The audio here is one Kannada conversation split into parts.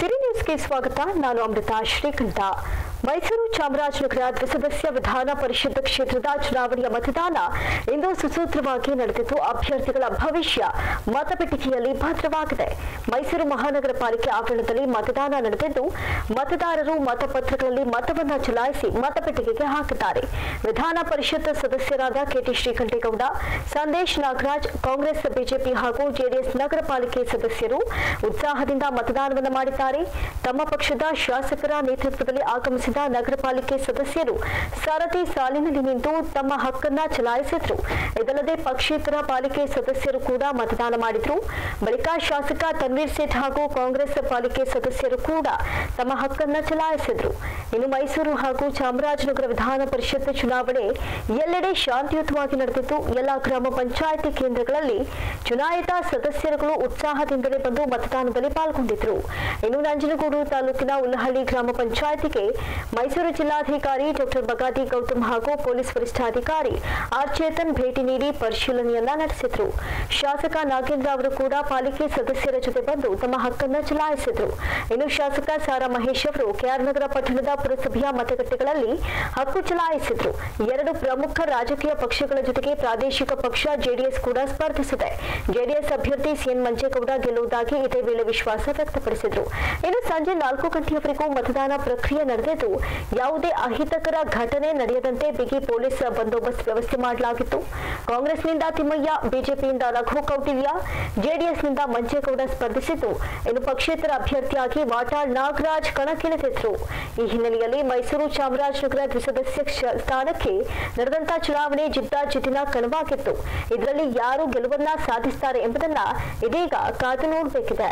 ಗಿರಿ ನ್ಯೂಸ್ಗೆ ಸ್ವಾಗತ ನಾನು ಅಮೃತ ಶ್ರೀಕಂಠ ಮೈಸೂರು ಚಾಮರಾಜನಗರ ದ್ವಿಸದಸ್ಯ ವಿಧಾನ ಪರಿಷತ್ ಕ್ಷೇತ್ರದ ಚುನಾವಣೆಯ ಮತದಾನ ಇಂದು ಸುಸೂತ್ರವಾಗಿ ನಡೆದಿದ್ದು ಅಭ್ಯರ್ಥಿಗಳ ಭವಿಷ್ಯ ಮತಪೆಟ್ಟಿಗೆಯಲ್ಲಿ ಭದ್ರವಾಗಿದೆ ಮೈಸೂರು ಮಹಾನಗರ ಪಾಲಿಕೆ ಆವರಣದಲ್ಲಿ ಮತದಾನ ನಡೆದಿದ್ದು ಮತದಾರರು ಮತಪತ್ರಗಳಲ್ಲಿ ಮತವನ್ನ ಚಲಾಯಿಸಿ ಮತಪೆಟ್ಟಿಗೆಗೆ ಹಾಕಿದ್ದಾರೆ ವಿಧಾನ ಪರಿಷತ್ ಸದಸ್ಯರಾದ ಕೆಟಿ ಶ್ರೀಕಂಠೇಗೌಡ ಸಂದೇಶ್ ನಾಗರಾಜ್ ಕಾಂಗ್ರೆಸ್ ಬಿಜೆಪಿ ಹಾಗೂ ಜೆಡಿಎಸ್ ನಗರ ಪಾಲಿಕೆ ಸದಸ್ಯರು ಉತ್ಸಾಹದಿಂದ ಮತದಾನವನ್ನು ಮಾಡಿದ್ದಾರೆ ತಮ್ಮ ಪಕ್ಷದ ಶಾಸಕರ ನೇತೃತ್ವದಲ್ಲಿ ಆಗಮಿಸಿದ ನಗರ ಪಾಲಿಕೆ ಸದಸ್ಯರು ಸರತಿ ಸಾಲಿನಲ್ಲಿ ನಿಂತು ತಮ್ಮ ಹಕ್ಕನ್ನ ಚಲಾಯಿಸಿದ್ರು ಇದಲ್ಲದೆ ಪಕ್ಷೇತರ ಪಾಲಿಕೆ ಸದಸ್ಯರು ಕೂಡ ಮತದಾನ ಮಾಡಿದ್ರು ಬಳಿಕ ಶಾಸಕ ತನ್ವೀರ್ ಸೇಠ್ ಹಾಗೂ ಕಾಂಗ್ರೆಸ್ ಪಾಲಿಕೆ ಸದಸ್ಯರು ಕೂಡ ತಮ್ಮ ಹಕ್ಕನ್ನ ಚಲಾಯಿಸಿದ್ರು ಇನ್ನು ಮೈಸೂರು ಹಾಗೂ ಚಾಮರಾಜನಗರ ವಿಧಾನ ಪರಿಷತ್ ಚುನಾವಣೆ ಎಲ್ಲೆಡೆ ಶಾಂತಿಯುತವಾಗಿ ನಡೆದಿದ್ದು ಎಲ್ಲ ಗ್ರಾಮ ಪಂಚಾಯಿತಿ ಕೇಂದ್ರಗಳಲ್ಲಿ ಚುನಾಯಿತ ಸದಸ್ಯರುಗಳು ಉತ್ಸಾಹದಿಂದಲೇ ಬಂದು ಮತದಾನದಲ್ಲಿ ಪಾಲ್ಗೊಂಡಿದ್ರು ಇನ್ನು ನಂಜನಗೂಡು ತಾಲೂಕಿನ ಉಲ್ಲಹಳ್ಳಿ ಗ್ರಾಮ ಪಂಚಾಯಿತಿಗೆ ಮೈಸೂರು ಜಿಲ್ಲಾಧಿಕಾರಿ ಡಾಕ್ಟರ್ ಬಗಾದಿ ಗೌತಮ್ ಹಾಗೂ ಪೊಲೀಸ್ ವರಿಷ್ಠಾಧಿಕಾರಿ ಆರ್ ಚೇತನ್ ಭೇಟಿ ನೀಡಿ ಪರಿಶೀಲನೆಯನ್ನ ನಡೆಸಿದ್ರು ಶಾಸಕ ನಾಗೇಂದ್ರ ಅವರು ಕೂಡ ಪಾಲಿಕೆ ಸದಸ್ಯರ ಜೊತೆ ಬಂದು ತಮ್ಮ ಹಕ್ಕನ್ನ ಚಲಾಯಿಸಿದ್ರು ಇನ್ನು ಶಾಸಕ ಸಾರಾ ಮಹೇಶ್ ಅವರು ಕೆಆರ್ ನಗರ ಪಟ್ಟಣದ ಪುರಸಭೆಯ ಮತಗಟ್ಟೆಗಳಲ್ಲಿ ಹಕ್ಕು ಚಲಾಯಿಸಿದ್ರು ಎರಡು ಪ್ರಮುಖ ರಾಜಕೀಯ ಪಕ್ಷಗಳ ಜೊತೆಗೆ ಪ್ರಾದೇಶಿಕ ಪಕ್ಷ ಜೆಡಿಎಸ್ ಕೂಡ ಸ್ಪರ್ಧಿಸಿದೆ ಜೆಡಿಎಸ್ ಅಭ್ಯರ್ಥಿ ಸಿಎನ್ ಮಂಜೇಗೌಡ ಗೆಲ್ಲುವುದಾಗಿ ಇದೇ ವೇಳೆ ವಿಶ್ವಾಸ ವ್ಯಕ್ತಪಡಿಸಿದ್ರು ಇನ್ನು ಸಂಜೆ ನಾಲ್ಕು ಗಂಟೆಯವರೆಗೂ ಮತದಾನ ಪ್ರಕ್ರಿಯೆ ನಡೆದಿದ್ದು ಯಾವುದೇ ಅಹಿತಕರ ಘಟನೆ ನಡೆಯದಂತೆ ಬಿಗಿ ಪೊಲೀಸ್ ಬಂದೋಬಸ್ತ್ ವ್ಯವಸ್ಥೆ ಮಾಡಲಾಗಿತ್ತು ಕಾಂಗ್ರೆಸ್ನಿಂದ ತಿಮ್ಮಯ್ಯ ಬಿಜೆಪಿಯಿಂದ ರಘು ಕೌಟಿಲ್ಯ ಜೆಡಿಎಸ್ನಿಂದ ಮಂಜೇಗೌಡ ಸ್ಪರ್ಧಿಸಿದ್ದು ಇನ್ನು ಪಕ್ಷೇತರ ಅಭ್ಯರ್ಥಿಯಾಗಿ ವಾಟಾಳ್ ನಾಗರಾಜ್ ಕಣಕ್ಕಿಳಿದಿದ್ರು ಈ ಹಿನ್ನೆಲೆಯಲ್ಲಿ ಮೈಸೂರು ಚಾಮರಾಜನಗರ ದ್ವಿಸದಸ್ಯ ಕ್ಷ- ಸ್ಥಾನಕ್ಕೆ ನಡೆದಂತ ಚುನಾವಣೆ ಜಿದ್ದಾಜಿದ್ದಿನ ಕಣವಾಗಿತ್ತು ಇದರಲ್ಲಿ ಯಾರು ಗೆಲುವನ್ನ ಸಾಧಿಸ್ತಾರೆ ಎಂಬುದನ್ನ ಇದೀಗ ಕಾದು ನೋಡಬೇಕಿದೆ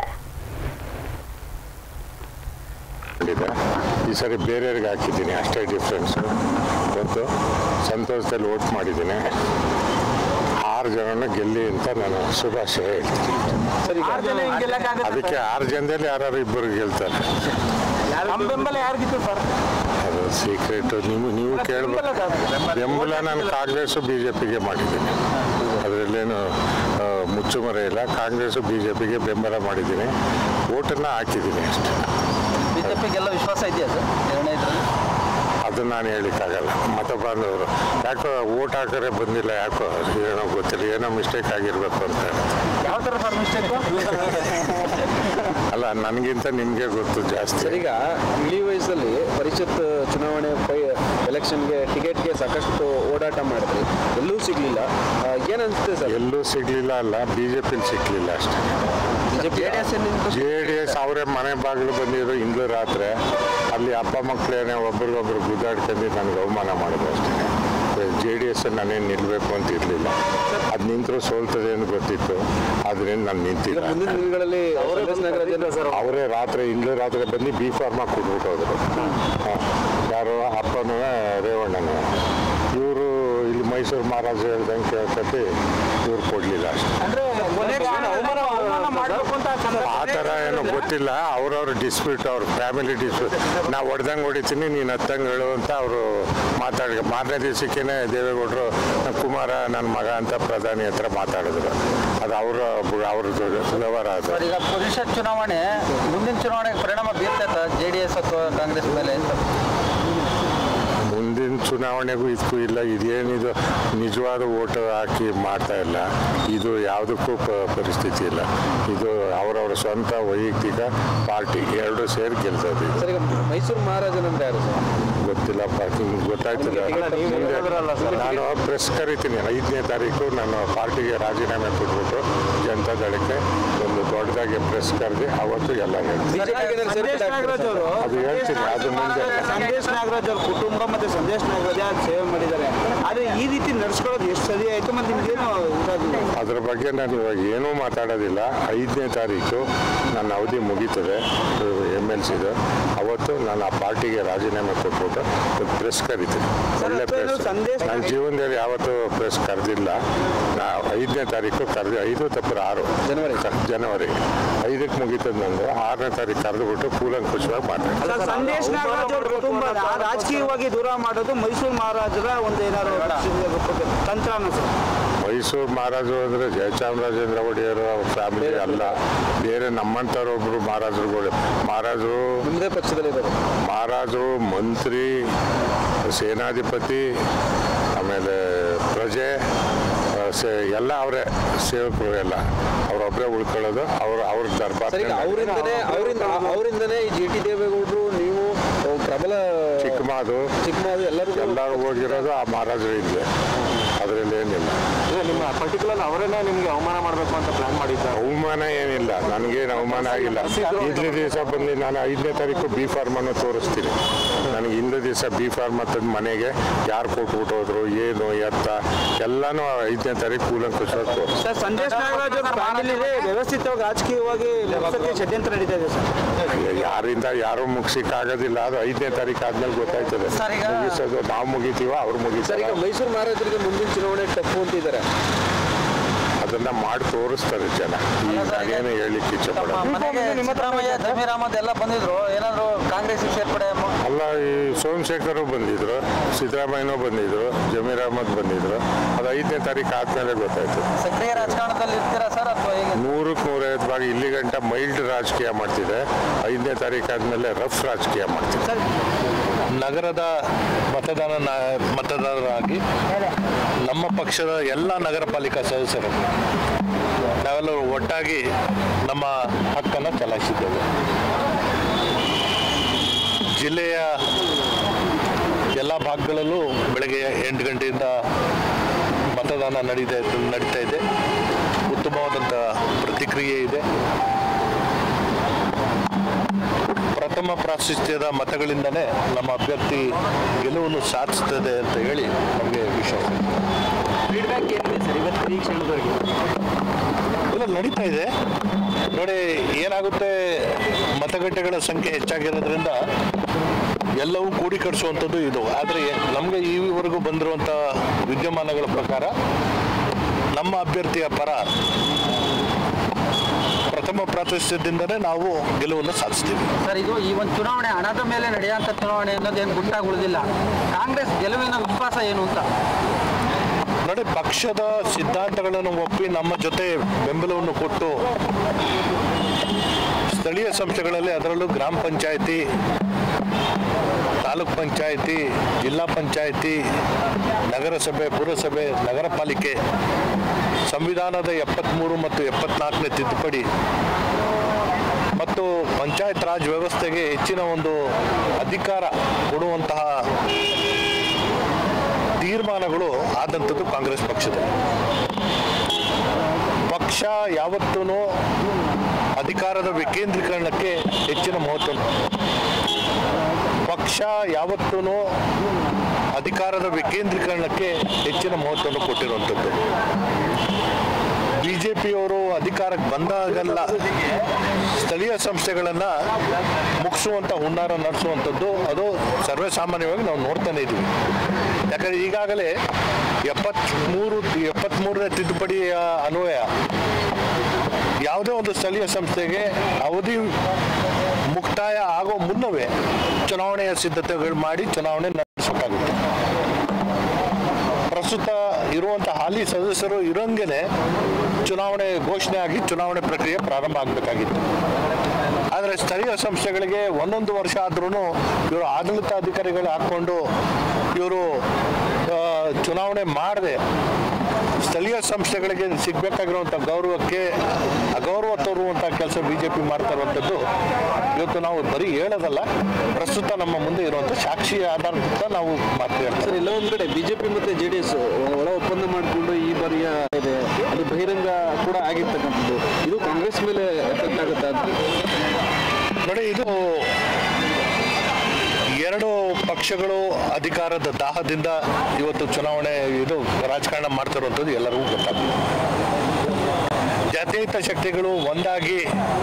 ಇದೆ ಈ ಸರಿ ಬೇರೆಯವ್ರಿಗೆ ಹಾಕಿದ್ದೀನಿ ಅಷ್ಟೇ ಡಿಫ್ರೆನ್ಸು ಮತ್ತು ಸಂತೋಷದಲ್ಲಿ ವೋಟ್ ಮಾಡಿದ್ದೀನಿ ಆರು ಜನನ ಗೆಲ್ಲಿ ಅಂತ ನಾನು ಶುಭಾಶಯ ಹೇಳ್ತೀನಿ ಆರು ಜನ ಹಿಂಗ್ ಗೆಲ್ಲಕ್ಕಾಗತ್ತಾ ಅದಕ್ಕೆ ಆರು ಜನದಲ್ಲಿ ಯಾರು ಇಬ್ಬರು ಗೆಲ್ತಾರೆ ಸರ್? ನಮ್ಮ ಬೆಂಬಲ ಯಾರಿಗಿತ್ತು ಸರ್ ಅದು ಸೀಕ್ರೆಟ್ ನೀವು ನೀವು ಕೇಳ್ಬೇಕು ಬೆಂಬಲ ನಾನು ಕಾಂಗ್ರೆಸ್ಸು ಬಿ ಜೆ ಪಿಗೆ ಮಾಡಿದ್ದೀನಿ ಅದರಲ್ಲೇನು ಆ, ಮುಚ್ಚುಮರೆ ಇಲ್ಲ ಕಾಂಗ್ರೆಸ್ಸು ಬಿ ಜೆ ಪಿಗೆ ಬೆಂಬಲ ಮಾಡಿದ್ದೀನಿ ಓಟನ್ನು ಹಾಕಿದ್ದೀನಿ ಅಷ್ಟೇ ಬಿಜೆಪಿಗೆಲ್ಲ ವಿಶ್ವಾಸ ಇದೆಯಾ ಸರ್ ಎರಡನೇ ಇದ್ರಲ್ಲಿ ಅದು ನಾನು ಹೇಳಿಕ್ಕಾಗಲ್ಲ ಮತ ಬಾಂಧವರು ಯಾಕೋ ಓಟ್ ಹಾಕರೆ ಬಂದಿಲ್ಲ ಯಾಕೋ ಏನೋ ಗೊತ್ತಿಲ್ಲ ಏನೋ ಮಿಸ್ಟೇಕ್ ಆಗಿರ್ಬೇಕು ಅಂತ ಯಾವ ಥರ ಸರ್ ಮಿಸ್ಟೇಕ್ ಅಲ್ಲ ನನಗಿಂತ ನಿಮಗೆ ಗೊತ್ತು ಜಾಸ್ತಿ ಸರ್ ಈಗ ಇಳಿ ವಯಸ್ಸಲ್ಲಿ ಪರಿಷತ್ ಚುನಾವಣೆ ಪೈ ಎಲೆಕ್ಷನ್ಗೆ ಟಿಕೆಟ್ಗೆ ಸಾಕಷ್ಟು ಓಡಾಟ ಮಾಡಿದ್ರಿ ಎಲ್ಲೂ ಸಿಗ್ಲಿಲ್ಲ ಆ, ಏನ್ ಅನ್ಸುತ್ತೆ ಸರ್ ಎಲ್ಲೂ ಸಿಗ್ಲಿಲ್ಲ ಅಲ್ಲ ಬಿ ಜೆ ಪಿಲಿ ಸಿಗ್ಲಿಲ್ಲ ಅಷ್ಟೇ ಬಿಜೆಪಿ ಜೆ ಡಿ ಎಸ್ ಅವರೇ ಮನೆ ಬಾಗಿಲು ಬಂದಿದ್ರು ಇಂದು ರಾತ್ರಿ ಅಲ್ಲಿ ಅಪ್ಪ ಮಕ್ಕಳೇನೆ ಒಬ್ರಿಗೊಬ್ರು ಗುದ್ದಾಡ್ಕೊಂಡು ನನಗೆ ಅವಮಾನ ಮಾಡಿದ್ರು ಅಷ್ಟೇ ಜೆ ಡಿ ಎಸ್ ನಾನೇನು ನಿಲ್ಲಬೇಕು ಅಂತ ಇರಲಿಲ್ಲ ಅದು ನಿಂತರೂ ಸೋಲ್ತದೆ ಅಂತ ಗೊತ್ತಿತ್ತು ಆದ್ರಿಂದ ನಾನು ಈಗ ನಿಂತಿಲ್ಲ ಮುಂದಿನ ದಿನಗಳಲ್ಲಿ ಸಂದೇಶ್ ನಗರ ಜನ ಸರ್ ಅವರೇ ರಾತ್ರಿ ಇಂದು ರಾತ್ರಿ ಬಂದು ಬಿ ಫಾರ್ಮಾ ಕೊಟ್ಬಿಟ್ಟು ಹೋದ್ರು ಹಾ. ಯಾರು ಅಪ್ಪನೂ ರೇವಣ್ಣನೂ ಇವರು ಇಲ್ಲಿ ಮೈಸೂರು ಮಹಾರಾಜ ಹೇಳ್ದಂಗೆ ಕೇಳ್ಕತ್ತಿ ಇವ್ರು ಕೊಡಲಿಲ್ಲ ಅಷ್ಟೇ ಅಂದ್ರೆ ಕೊನೆಗೆ ಅವಮಾನ ಅವಮಾನ ಮಾಡಬೇಕು ಅಂತ ಆ ಥರ ಏನೋ ಗೊತ್ತಿಲ್ಲ ಅವ್ರವ್ರ ಡಿಸ್ಪ್ಯೂಟ್ ಅವ್ರ ಫ್ಯಾಮಿಲಿ ಡಿಸ್ಪ್ಯೂಟ್ ನಾವು ಹೊಡ್ದಂಗೆ ಹೊಡಿತೀನಿ ನೀನು ಹತ್ತಂಗೆ ಹೇಳು ಅಂತ ಅವರು ಮಾತಾಡ ಮಾರನೇ ದಿವಸಕ್ಕೇನೆ ದೇವೇಗೌಡರು ಕುಮಾರ ನನ್ನ ಮಗ ಅಂತ ಪ್ರಧಾನಿ ಹತ್ರ ಮಾತಾಡಿದ್ರು ಅದು ಅವರ ಅವ್ರದ್ದು ವ್ಯವಹಾರ ಅದು ಸರ್ ಈಗ ಪರಿಷತ್ ಚುನಾವಣೆ ಮುಂದಿನ ಚುನಾವಣೆಗೆ ಪರಿಣಾಮ ಬೀರ್ತೈತ ಜೆ ಡಿ ಎಸ್ ಅಥವಾ ಕಾಂಗ್ರೆಸ್ ಮೇಲೆ ಅಂತ ಮುಂದಿನ ಚುನಾವಣೆಗೂ ಇದಕ್ಕೂ ಇಲ್ಲ ಇದೇನಿದು ನಿಜವಾದ ಓಟ್ ಹಾಕಿ ಮಾಡ್ತಾ ಇಲ್ಲ ಇದು ಯಾವುದಕ್ಕೂ ಪ- ಪರಿಸ್ಥಿತಿ ಇಲ್ಲ ಇದು ಅವರವರ ಸ್ವಂತ ವೈಯಕ್ತಿಕ ಪಾರ್ಟಿ ಎರಡು ಸೇರಿ ಗೆಲ್ತದೆ ಇದು. ಸರ್ ಈಗ ಮೈಸೂರು ಮಹಾರಾಜನಂದ್ರೆ ಯಾರು ಸರ್ ಗೊತ್ತಿಲ್ಲಪ್ಪ ನಿಮ್ಗೆ ಗೊತ್ತಾಯ್ತಿಲ್ಲ ಮುಂದೆ ನಾನು ಪ್ರೆಸ್ ಕರಿತೀನಿ ಐದನೇ ತಾರೀಕು ನಾನು ಪಾರ್ಟಿಗೆ ರಾಜೀನಾಮೆ ಕೊಟ್ಬಿಟ್ಟು ಜನತಾ ದಳಕ್ಕೆ ಒಂದು ದೊಡ್ಡದಾಗಿ ಪ್ರೆಸ್ ಕರೆದು ಅವತ್ತು ಎಲ್ಲ ಹೇಳ್ತೀನಿ ಸಂದೇಶ್ ನಾಗರಾಜ್ ಅವರು ಅದು ಹೇಳ್ತೀನಿ ಅದು ಮುಂದೆ ಸಂದೇಶ್ ನಾಗರಾಜ್ ಅವ್ರ ಕುಟುಂಬ ಮತ್ತೆ ಸಂದೇಶ್ ನಾಗರಾಜ್ ಯಾರು ಸೇವೆ ಮಾಡಿದ್ದಾರೆ ಆದ್ರೆ ಈ ರೀತಿ ನಡ್ಸ್ಕೊಳ್ಳೋದು ಎಷ್ಟು ಸರಿ ಆಯ್ತು ಮತ್ತೆ ನಿಮ್ಗೇನು ಇದಾಗಿಲ್ಲ ಅದ್ರ ಬಗ್ಗೆ ನಾನು ಇವಾಗ ಏನೂ ಮಾತಾಡೋದಿಲ್ಲ ಐದನೇ ತಾರೀಕು ನನ್ನ ಅವಧಿ ಮುಗೀತದೆ ಎಮ್ ಎಲ್ ಸಿದು ಅವತ್ತು ನಾನು ಆ ಪಾರ್ಟಿಗೆ ರಾಜೀನಾಮೆ ಕೊಟ್ಬಿಟ್ಟು ಒಂದು ಪ್ರೆಸ್ ಕರಿತೀನಿ ಒಳ್ಳೆ ಅಥವಾ ಇದು ಪ್ರೆಸ್ ಸಂದೇಶ- ನನ್ನ ಜೀವನದಲ್ಲಿ ಯಾವತ್ತೂ ಪ್ರೆಸ್ ಕರೆದಿಲ್ಲ ನಾ ಐದನೇ ತಾರೀಕು ಕರೆದು ಐದು ತಪ್ಪರ ಆರು ಜನವರಿ. ಜನವರಿ ಐದಕ್ಕೆ ಮುಗೀತದೆ ನಂದು ಆರನೇ ತಾರೀಕು ಕರೆದುಬಿಟ್ಟು ಕೂಲಂಕುಷವಾಗಿ ಮಾತಾಡ್ತೀನಿ ಸರ್, ಸಂದೇಶ್ ನಾಗರಾಜ್ ಅವ್ರ ಕುಟುಂಬದ ರಾಜಕೀಯವಾಗಿ ದೂರ ಮಾಡೋದು ಮೈಸೂರು ಮಹಾರಾಜರ ಒಂದು ಏನಾದ್ರು ತಂತ್ರನ ಸರ್ ಮೈಸೂರು ಮಹಾರಾಜರು ಅಂದರೆ ಜಯಚಾಮರಾಜೇಂದ್ರ ಒಡೆಯರು ಅವ್ರ ಫ್ಯಾಮಿಲಿ ಅಲ್ಲ ಬೇರೆ ನಮ್ಮಂಥವ್ರೊಬ್ರು ಮಹಾರಾಜರುಗಳು ಮಹಾರಾಜರು ನಿಮ್ಮದೇ ಪಕ್ಷದಲ್ಲಿರೋದು ಮಹಾರಾಜರು ಮಂತ್ರಿ ಸೇನಾಧಿಪತಿ ಆಮೇಲೆ ಪ್ರಜೆ ಆ, ಸೇ ಎಲ್ಲ ಅವರೇ ಸೇವಕರು ಎಲ್ಲ ಅವರೊಬ್ಬರೇ ಉಳ್ಕೊಳ್ಳೋದು ಅವ್ರ ಅವ್ರ ದರ್ಬಾರ್ ಸರ್ ಈಗ ಅವರಿಂದನೇ ಅವರಿಂದ ಅವರಿಂದನೇ ಈ ಜಿ ಟಿ ದೇವೇಗೌಡರು ನೀವು ಅಹ್, ಪ್ರಬಲ ಚಿಕ್ಕಮಾದು ಚಿಕ್ಕಮಾದು ಎಲ್ಲರಿಗೂ ಎಲ್ಲರೂ ಹೋಗಿರೋದು ಆ ಮಹಾರಾಜರು ಇದ್ದೆ ಅದರಲ್ಲಿ ಏನಿಲ್ಲ ನಿಮ್ಮ ಪರ್ಟಿಕ್ಯುಲರ್ ಅವರೇನೆ ನಿಮ್ಗೆ ಅವಮಾನ ಮಾಡಬೇಕು ಅಂತ ಪ್ಲಾನ್ ಮಾಡಿದ್ದಾರೆ ಅವಮಾನ ಏನಿಲ್ಲ ನನಗೇನು ಅವಮಾನ ಆಗಿಲ್ಲ ಹಿಂದಿನ ದಿವಸ ಬಂದು ನಾನು ಐದನೇ ತಾರೀಕು ಬಿ ಫಾರ್ಮನ್ನು ತೋರಿಸ್ತೀನಿ ನನಗೆ ಹಿಂದೆ ದಿವಸ ಬಿ ಫಾರ್ಮ್ ತಂದು ಮನೆಗೆ ಯಾರು ಕೊಟ್ಬಿಟ್ಟು ಹೋದ್ರು ಏನು ಎತ್ತ ಎಲ್ಲನೂ ಐದನೇ ತಾರೀಕು ಕೂಲಂಕುಷವಾಗಿ ತೋರಿಸ್ತೀನಿ ಸರ್ ಸಂದೇಶ್ ನಾಗರಾಜ್ ಅವ್ರ ಫ್ಯಾಮಿಲಿಲಿ ವ್ಯವಸ್ಥಿತವಾಗಿ ರಾಜಕೀಯವಾಗಿ ಮುಗ್ಸಕ್ಕೆ ಷಡ್ಯಂತ್ರ ನಡೀತಾ ಇದೆ ಸರ್ ಯಾರಿಂದ ಯಾರು ಮುಗಿಸಿಕ್ಕಾಗೋದಿಲ್ಲ ಅದು ಐದನೇ ತಾರೀಕು ಆದ್ಮೇಲೆ ಗೊತ್ತಾಯ್ತದೆ ಸರ್, ಈಗ- ಮುಗಿಸೋದು ನಾವು ಮುಗಿತೀವ ಅವ್ರು ಸರ್ ಮುಗಿತಾರೆ ಈಗ ಮೈಸೂರು ಮಹಾರಾಜರಿಗೆ ಮುಂದಿನ ಚುನಾವಣೆ ಟಫ್ ಅಂತಿದ್ದಾರೆ ಅದನ್ನ ಮಾಡಿ ತೋರಿಸ್ತಾರೆ ಜನ ಈಗ ನಾನೇನು ಹೇಳಿಕ್ಕೆ ಇಚ್ಛೆ ತಮ್ಮ ಪಡಲ್ಲ ಮನೆಗೆ ಸಿದ್ದರಾಮಯ್ಯ ಜಮೀರ್ ಅಹಮದ್ ಎಲ್ಲ ಬಂದಿದ್ರು ಏನಾದ್ರು ಕಾಂಗ್ರೆಸ್ಗೆ ಸೇರ್ಪಡೆ ಮ- ಅಲ್ಲ ಈ ಸೋಮಶೇಖರ್ ಬಂದಿದ್ರು ಸಿದ್ದರಾಮಯ್ಯನೂ ಬಂದಿದ್ರು ಜಮೀರ್ ಅಹಮದ್ ಬಂದಿದ್ರು ಅದು ಐದನೇ ತಾರೀಕು ಆದ್ಮೇಲೆ ಗೊತ್ತಾಯ್ತು ಸಕ್ರಿಯ ರಾಜಕಾರಣದಲ್ಲಿ ಇರ್ತೀರಾ ಸರ್ ಅಥವಾ ಹೇಗೆ ನೂರಕ್ಕೆ ನೂರೈವತ್ತು ಭಾಗ ಇಲ್ಲಿ ಗಂಟ ಮೈಲ್ಡ್ ರಾಜಕೀಯ ಮಾಡ್ತಿದೆ ಐದನೇ ತಾರೀಕು ಆದ್ಮೇಲೆ ರಫ್ ರಾಜಕೀಯ ಮಾಡ್ತಿದೆ ನಗರದ ಮತದಾನ ನ- ಮತದಾರರಾಗಿ ನಮ್ಮ ಪಕ್ಷದ ಎಲ್ಲ ನಗರ ಪಾಲಿಕಾ ಸದಸ್ಯರು ನಾವೆಲ್ಲರೂ ಒಟ್ಟಾಗಿ ನಮ್ಮ ಹಕ್ಕನ್ನು ಚಲಾಯಿಸಿದ್ದೇವೆ ಜಿಲ್ಲೆಯ ಎಲ್ಲ ಭಾಗಗಳಲ್ಲೂ ಬೆಳಗ್ಗೆ ಎಂಟು ಗಂಟೆಯಿಂದ ಮತದಾನ ನಡೀತಾ ನಡೀತಾ ಇದೆ ಉತ್ತಮವಾದಂಥ ಪ್ರತಿಕ್ರಿಯೆ ಇದೆ ಪ್ರಥಮ ಪ್ರಾಶಸ್ತ್ಯದ ಮತಗಳಿಂದಲೇ ನಮ್ಮ ಅಭ್ಯರ್ಥಿ ಗೆಲುವನ್ನು ಸಾಧಿಸ್ತದೆ ಅಂತ ಹೇಳಿ ನಮಗೆ ವಿಶ್ವಾಸ ಇದೆ. ಫೀಡ್ಬ್ಯಾಕ್ ಏನಿದೆ ಸರ್ ಇವತ್ತು ಈ ಕ್ಷಣದವರೆಗೆ ಇಲ್ಲ ನಡೀತಾ ಇದೆ ನೋಡಿ ಏನಾಗುತ್ತೆ ಮತಗಟ್ಟೆಗಳ ಸಂಖ್ಯೆ ಹೆಚ್ಚಾಗಿರೋದ್ರಿಂದ ಎಲ್ಲವೂ ಕೂಡಿಕಡಿಸುವಂಥದ್ದು ಇದು ಆದರೆ ನಮಗೆ ಈವರೆಗೂ ಬಂದಿರುವಂಥ ವಿದ್ಯಮಾನಗಳ ಪ್ರಕಾರ ನಮ್ಮ ಅಭ್ಯರ್ಥಿಯ ಪರ ಪ್ರಥಮ ಪ್ರಾಶಸ್ತ್ಯದಿಂದಲೇ ನಾವು ಗೆಲುವನ್ನು ಸಾಧಿಸ್ತೀವಿ ಸರ್ ಇದು ಈ ಒಂದು ಚುನಾವಣೆ ಹಣದ ಮೇಲೆ ನಡೆಯುವಂಥ ಚುನಾವಣೆ ಅನ್ನೋದೇನು ಗುಟ್ಟಾಗಿ ಉಳಿದಿಲ್ಲ ಕಾಂಗ್ರೆಸ್ ಗೆಲುವಿನ ವಿಶ್ವಾಸ ಏನು ಅಂತ ನೋಡಿ ಪಕ್ಷದ ಸಿದ್ಧಾಂತಗಳನ್ನು ಒಪ್ಪಿ ನಮ್ಮ ಜೊತೆ ಬೆಂಬಲವನ್ನು ಕೊಟ್ಟು ಸ್ಥಳೀಯ ಸಂಸ್ಥೆಗಳಲ್ಲಿ ಅದರಲ್ಲೂ ಗ್ರಾಮ ಪಂಚಾಯತಿ ತಾಲೂಕ್ ಪಂಚಾಯತಿ ಜಿಲ್ಲಾ ಪಂಚಾಯತಿ ನಗರಸಭೆ ಪುರಸಭೆ ನಗರ ಪಾಲಿಕೆ ಸಂವಿಧಾನದ ಎಪ್ಪತ್ತ್ಮೂರು ಮತ್ತು ಎಪ್ಪತ್ನಾಲ್ಕನೇ ತಿದ್ದುಪಡಿ ಮತ್ತು ಪಂಚಾಯತ್ ರಾಜ್ ವ್ಯವಸ್ಥೆಗೆ ಹೆಚ್ಚಿನ ಒಂದು ಅಧಿಕಾರ ಕೊಡುವಂತಹ ತೀರ್ಮಾನಗಳು ಆದಂಥದ್ದು ಕಾಂಗ್ರೆಸ್ ಪಕ್ಷದಲ್ಲಿ ಪಕ್ಷ ಯಾವತ್ತೂ ಅಧಿಕಾರದ ವಿಕೇಂದ್ರೀಕರಣಕ್ಕೆ ಹೆಚ್ಚಿನ ಮಹತ್ವ ಪಕ್ಷ ಯಾವತ್ತೂ ಅಧಿಕಾರದ ವಿಕೇಂದ್ರೀಕರಣಕ್ಕೆ ಹೆಚ್ಚಿನ ಮಹತ್ವವನ್ನು ಕೊಟ್ಟಿರುವಂಥದ್ದು ಬಿ ಜೆ ಪಿಯವರು ಅಧಿಕಾರಕ್ಕೆ ಬಂದಾಗೆಲ್ಲ ಸ್ಥಳೀಯ ಸಂಸ್ಥೆಗಳನ್ನು ಮುಗಿಸುವಂಥ ಹುನ್ನಾರ ನಡೆಸುವಂಥದ್ದು ಅದು ಸರ್ವೇ ಸಾಮಾನ್ಯವಾಗಿ ನಾವು ನೋಡ್ತಾನೆ ಇದ್ದೀವಿ ಯಾಕಂದರೆ ಈಗಾಗಲೇ ಎಪ್ಪತ್ತ್ಮೂರು ಎಪ್ಪತ್ತ್ಮೂರನೇ ತಿದ್ದುಪಡಿಯ ಅನ್ವಯ ಯಾವುದೇ ಒಂದು ಸ್ಥಳೀಯ ಸಂಸ್ಥೆಗೆ ಅವಧಿ ಮುಕ್ತಾಯ ಆಗೋ ಮುನ್ನವೇ ಚುನಾವಣೆಯ ಸಿದ್ಧತೆಗಳು ಮಾಡಿ ಚುನಾವಣೆ ನಡೆಸಬೇಕಾಗುತ್ತೆ ಪ್ರಸ್ತುತ ಇರುವಂಥ ಹಾಲಿ ಸದಸ್ಯರು ಇರೋಂಗೆನೆ ಚುನಾವಣೆ ಘೋಷಣೆ ಆಗಿ ಚುನಾವಣೆ ಪ್ರಕ್ರಿಯೆ ಪ್ರಾರಂಭ ಆಗಬೇಕಾಗಿತ್ತು ಆದರೆ ಸ್ಥಳೀಯ ಸಂಸ್ಥೆಗಳಿಗೆ ಒಂದೊಂದು ವರ್ಷ ಆದ್ರೂ ಇವರು ಆಡಳಿತಾಧಿಕಾರಿಗಳು ಹಾಕ್ಕೊಂಡು ಇವರು ಆ, ಚುನಾವಣೆ ಮಾಡದೆ ಸ್ಥಳೀಯ ಸಂಸ್ಥೆಗಳಿಗೆ ಸಿಗಬೇಕಾಗಿರುವಂಥ ಗೌರವಕ್ಕೆ ಅಗೌರವ ತೋರುವಂಥ ಕೆಲಸ ಬಿ ಜೆ ಪಿ ಮಾಡ್ತಾ ಇರುವಂಥದ್ದು ಇವತ್ತು ನಾವು ಬರೀ ಹೇಳೋದಲ್ಲ ಪ್ರಸ್ತುತ ನಮ್ಮ ಮುಂದೆ ಇರುವಂಥ ಸಾಕ್ಷಿ ಆಧಾರದ ನಾವು ಮಾತು ಹೇಳ್ತಾರೆ ಸರ್ ಎಲ್ಲ ಒಂದ್ ಕಡೆ ಬಿಜೆಪಿ ಮತ್ತೆ ಜೆ ಡಿ ಎಸ್ ಒಳ ಒಪ್ಪಂದ ಮಾಡಿಕೊಂಡು ಈ ಬಾರಿಯ ಇದೆ ಅದು ಬಹಿರಂಗ ಕೂಡ ಆಗಿರ್ತಕ್ಕಂಥದ್ದು ಇದು ಕಾಂಗ್ರೆಸ್ ಮೇಲೆ ಎಫೆಕ್ಟ್ ಆಗುತ್ತಾ ಅಂತ ನೋಡಿ ಇದು ಎರಡು ಪಕ್ಷಗಳು ಅಧಿಕಾರದ ದಾಹದಿಂದ ಇವತ್ತು ಚುನಾವಣೆ ಇದು ರಾಜಕಾರಣ ಮಾಡ್ತಿರುವಂಥದ್ದು ಎಲ್ಲರಿಗೂ ಗೊತ್ತಾಗ್ತದೆ ಜಾತ್ಯತೀತ ಶಕ್ತಿಗಳು ಒಂದಾಗಿ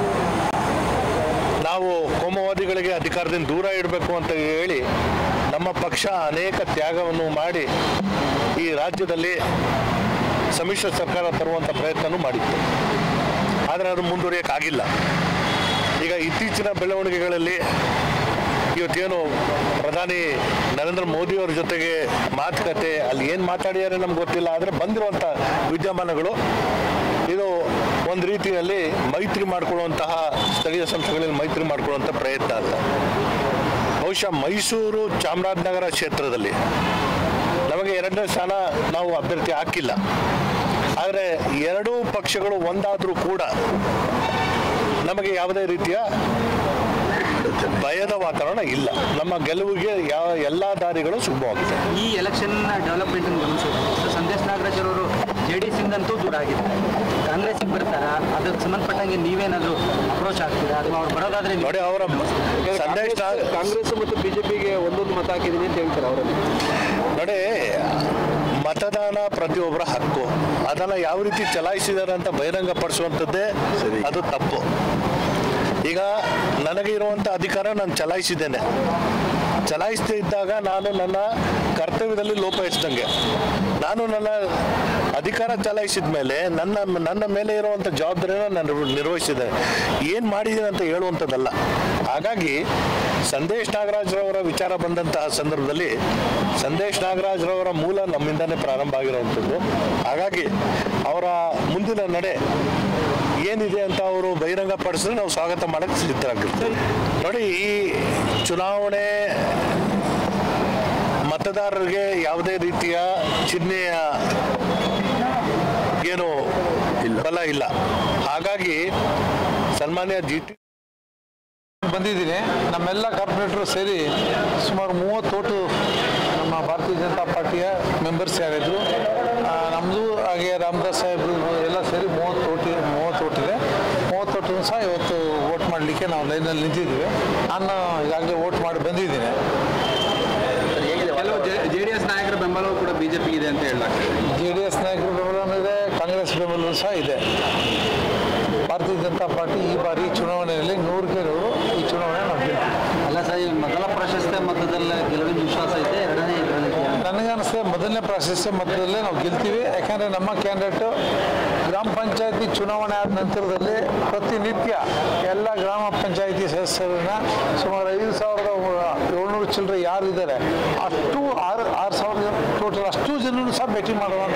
ನಾವು ಕೋಮುವಾದಿಗಳಿಗೆ ಅಧಿಕಾರದಿಂದ ದೂರ ಇಡಬೇಕು ಅಂತ ಹೇಳಿ ನಮ್ಮ ಪಕ್ಷ ಅನೇಕ ತ್ಯಾಗವನ್ನು ಮಾಡಿ ಈ ರಾಜ್ಯದಲ್ಲಿ ಸಮ್ಮಿಶ್ರ ಸರ್ಕಾರ ತರುವಂಥ ಪ್ರಯತ್ನನೂ ಮಾಡಿತ್ತು ಆದರೆ ಅದು ಮುಂದುವರಿಯೋಕ್ಕಾಗಿಲ್ಲ ಈಗ ಇತ್ತೀಚಿನ ಬೆಳವಣಿಗೆಗಳಲ್ಲಿ ಇವತ್ತೇನು ಪ್ರಧಾನಿ ನರೇಂದ್ರ ಮೋದಿಯವರ ಜೊತೆಗೆ ಮಾತುಕತೆ ಅಲ್ಲಿ ಏನು ಮಾತಾಡಿದ್ದಾರೆ ನಮ್ಗೆ ಗೊತ್ತಿಲ್ಲ ಆದರೆ ಬಂದಿರುವಂಥ ವಿದ್ಯಮಾನಗಳು ಇದು ಒಂದು ರೀತಿಯಲ್ಲಿ ಮೈತ್ರಿ ಮಾಡಿಕೊಳ್ಳುವಂತಹ ಸ್ಥಳೀಯ ಸಂಸ್ಥೆಗಳಲ್ಲಿ ಮೈತ್ರಿ ಮಾಡಿಕೊಳ್ಳುವಂಥ ಪ್ರಯತ್ನ ಅಂತ ಬಹುಶಃ ಮೈಸೂರು ಚಾಮರಾಜನಗರ ಕ್ಷೇತ್ರದಲ್ಲಿ ನಮಗೆ ಎರಡನೇ ಸ್ಥಾನ ನಾವು ಅಭ್ಯರ್ಥಿ ಹಾಕಿಲ್ಲ ಆದರೆ ಎರಡೂ ಪಕ್ಷಗಳು ಒಂದಾದರೂ ಕೂಡ ನಮಗೆ ಯಾವುದೇ ರೀತಿಯ ಭಯದ ವಾತಾವರಣ ಇಲ್ಲ ನಮ್ಮ ಗೆಲುವಿಗೆ ಯಾವ ಎಲ್ಲ ದಾರಿಗಳು ಸುಗಮವಾಗಿದೆ ಈ ಎಲೆಕ್ಷನ್ ಡೆವಲಪ್ಮೆಂಟ್ ಗಮನಿಸಿದ್ರೆ ಸಂದೇಶ್ ನಾಗರಾಜ್ ಅವರು ಜೆ ಡಿ ಎಸ್ ಇಂದಂತೂ ದೂರ ಆಗಿದ್ದಾರೆ ಕಾಂಗ್ರೆಸ್ಗೆ ಬರ್ತಾರ ಅದಕ್ಕೆ ಸಂಬಂಧಪಟ್ಟಂಗೆ ನೀವೇನಾದರೂ ಅಪ್ರೋಚ್ ಆಗ್ತೀರಾ ಅಥವಾ ಅವ್ರು ಬರೋದಾದ್ರೆ ನೀವು- ನೋಡಿ ಅವರ ಸಂದೇಶ ಕಾಂಗ್ರೆಸ್ ಮತ್ತು ಬಿಜೆಪಿಗೆ ಒಂದೊಂದು ಮತ ಹಾಕಿದ್ದೀನಿ ಅಂತ ಹೇಳ್ತಾರೆ ಅವರಲ್ಲಿ ನೋಡಿ ಮತದಾನ ಪ್ರತಿಯೊಬ್ಬರ ಹಕ್ಕು ಅದನ್ನು ಯಾವ ರೀತಿ ಚಲಾಯಿಸಿದ್ದಾರೆ ಅಂತ ಬಹಿರಂಗಪಡಿಸುವಂಥದ್ದೇ ಅದು ತಪ್ಪು ಈಗ ನನಗೆ ಇರುವಂಥ ಅಧಿಕಾರ ನಾನು ಚಲಾಯಿಸಿದ್ದೇನೆ ಚಲಾಯಿಸದೇ ಇದ್ದಾಗ ನಾನು ನನ್ನ ಕರ್ತವ್ಯದಲ್ಲಿ ಲೋಪ ಎಸ್ದಂಗೆ ನಾನು ನನ್ನ ಅಧಿಕಾರ ಚಲಾಯಿಸಿದ ಮೇಲೆ ನನ್ನ ನನ್ನ ಮೇಲೆ ಇರುವಂಥ ಜವಾಬ್ದಾರಿನ ನಾನು ನಿರ್ವಹಿಸಿದೆ ಏನು ಮಾಡಿದ್ದೀನಿ ಅಂತ ಹೇಳುವಂಥದ್ದಲ್ಲ ಹಾಗಾಗಿ ಸಂದೇಶ್ ನಾಗರಾಜ್ರವರ ವಿಚಾರ ಬಂದಂತಹ ಸಂದರ್ಭದಲ್ಲಿ ಸಂದೇಶ್ ನಾಗರಾಜ್ರವರ ಮೂಲ ನಮ್ಮಿಂದನೇ ಪ್ರಾರಂಭ ಆಗಿರುವಂಥದ್ದು ಹಾಗಾಗಿ ಅವರ ಮುಂದಿನ ನಡೆ ಏನಿದೆ ಅಂತ ಅವರು ಬಹಿರಂಗಪಡಿಸಿದ್ರೆ ನಾವು ಸ್ವಾಗತ ಮಾಡಕ್ಕೆ ಸಿದ್ಧರಾಗಿರ್ತೀವಿ ನೋಡಿ ಈ ಚುನಾವಣೆ ಮತದಾರರಿಗೆ ಯಾವುದೇ ರೀತಿಯ ಚಿಹ್ನೆಯ ಏನು ಬಲ ಇಲ್ಲ ಹಾಗಾಗಿ ಸನ್ಮಾನ್ಯ ಜಿ ಟಿ ಬಂದಿದ್ದೀನಿ ನಮ್ಮೆಲ್ಲ ಕಾರ್ಪೊರೇಟರು ಸೇರಿ ಸುಮಾರು ಮೂವತ್ತು ಓಟು ನಮ್ಮ ಭಾರತೀಯ ಜನತಾ ಪಾರ್ಟಿಯ ಮೆಂಬರ್ಸ್ ಯಾರಿದ್ರು ನಮ್ಮದು ಹಾಗೆ ರಾಮದಾಸ್ ಸಾಹೇಬ್ರು ಎಲ್ಲ ಸೇರಿ ಮೂವತ್ತು ಓಟಿ ಮೂವತ್ತು ಓಟಿದೆ ಮೂವತ್ತು ಓಟು ಸಹ ಇವತ್ತು ವೋಟ್ ಮಾಡಲಿಕ್ಕೆ ನಾವು ಲೈನಲ್ಲಿ ನಿಂತಿದ್ದೀವಿ ನಾನು ಈಗಾಗಲೇ ವೋಟ್ ಮಾಡಿ ಬಂದಿದ್ದೀನಿ ಕೆಲವು ಜೆ ಡಿ ಎಸ್ ನಾಯಕರ ಬೆಂಬಲವೂ ಕೂಡ ಬಿಜೆಪಿ ಇದೆ ಅಂತ ಹೇಳಲಾಗ್ತದೆ ಜೆ ಡಿ ಎಸ್ ನಾಯಕರ ಬೆಂಬಲವೂ ಇದೆ ಕಾಂಗ್ರೆಸ್ ಬೆಂಬಲವೂ ಸಹ ಇದೆ ಭಾರತೀಯ ಜನತಾ ಪಾರ್ಟಿ ಈ ಬಾರಿ ಚುನಾವಣೆಯಲ್ಲಿ ನೂರಕ್ಕೆ ನೂರು ಈ ಚುನಾವಣೆ ನಾವು ಗೆಲ್ತೀವಿ ಅಲ್ಲ ಸರ್ ಈ ಮೊದಲ ಪ್ರಶಸ್ತಿ ಮತದಲ್ಲಿ ಗೆಲುವಿನ ವಿಶ್ವಾಸ ಇದೆ ಎರಡನೇ ಇದರಲ್ಲಿ ನನಗೆ ಅನಿಸ್ತದೆ ಮೊದಲನೇ ಪ್ರಾಶಸ್ತ್ಯ ಮತದಲ್ಲೇ ನಾವು ಗೆಲ್ತೀವಿ ಯಾಕಂದರೆ ನಮ್ಮ ಕ್ಯಾಂಡಿಡೇಟು ಗ್ರಾಮ ಪಂಚಾಯತಿ ಚುನಾವಣೆ ಆದ ನಂತರದಲ್ಲಿ ಪ್ರತಿನಿತ್ಯ ಎಲ್ಲ ಗ್ರಾಮ ಪಂಚಾಯತಿ ಸದಸ್ಯರನ್ನ ಸುಮಾರು ಐದು ಸಾವಿರದ ಏಳ್ನೂರು ಚಿಲ್ಲರೆ ಯಾರು ಇದ್ದಾರೆ ಅಷ್ಟು ಆರು ಆರು ಸಾವಿರ ಟೋಟಲ್ ಅಷ್ಟು ಜನರು ಸಹ ಭೇಟಿ ಮಾಡುವಂಥ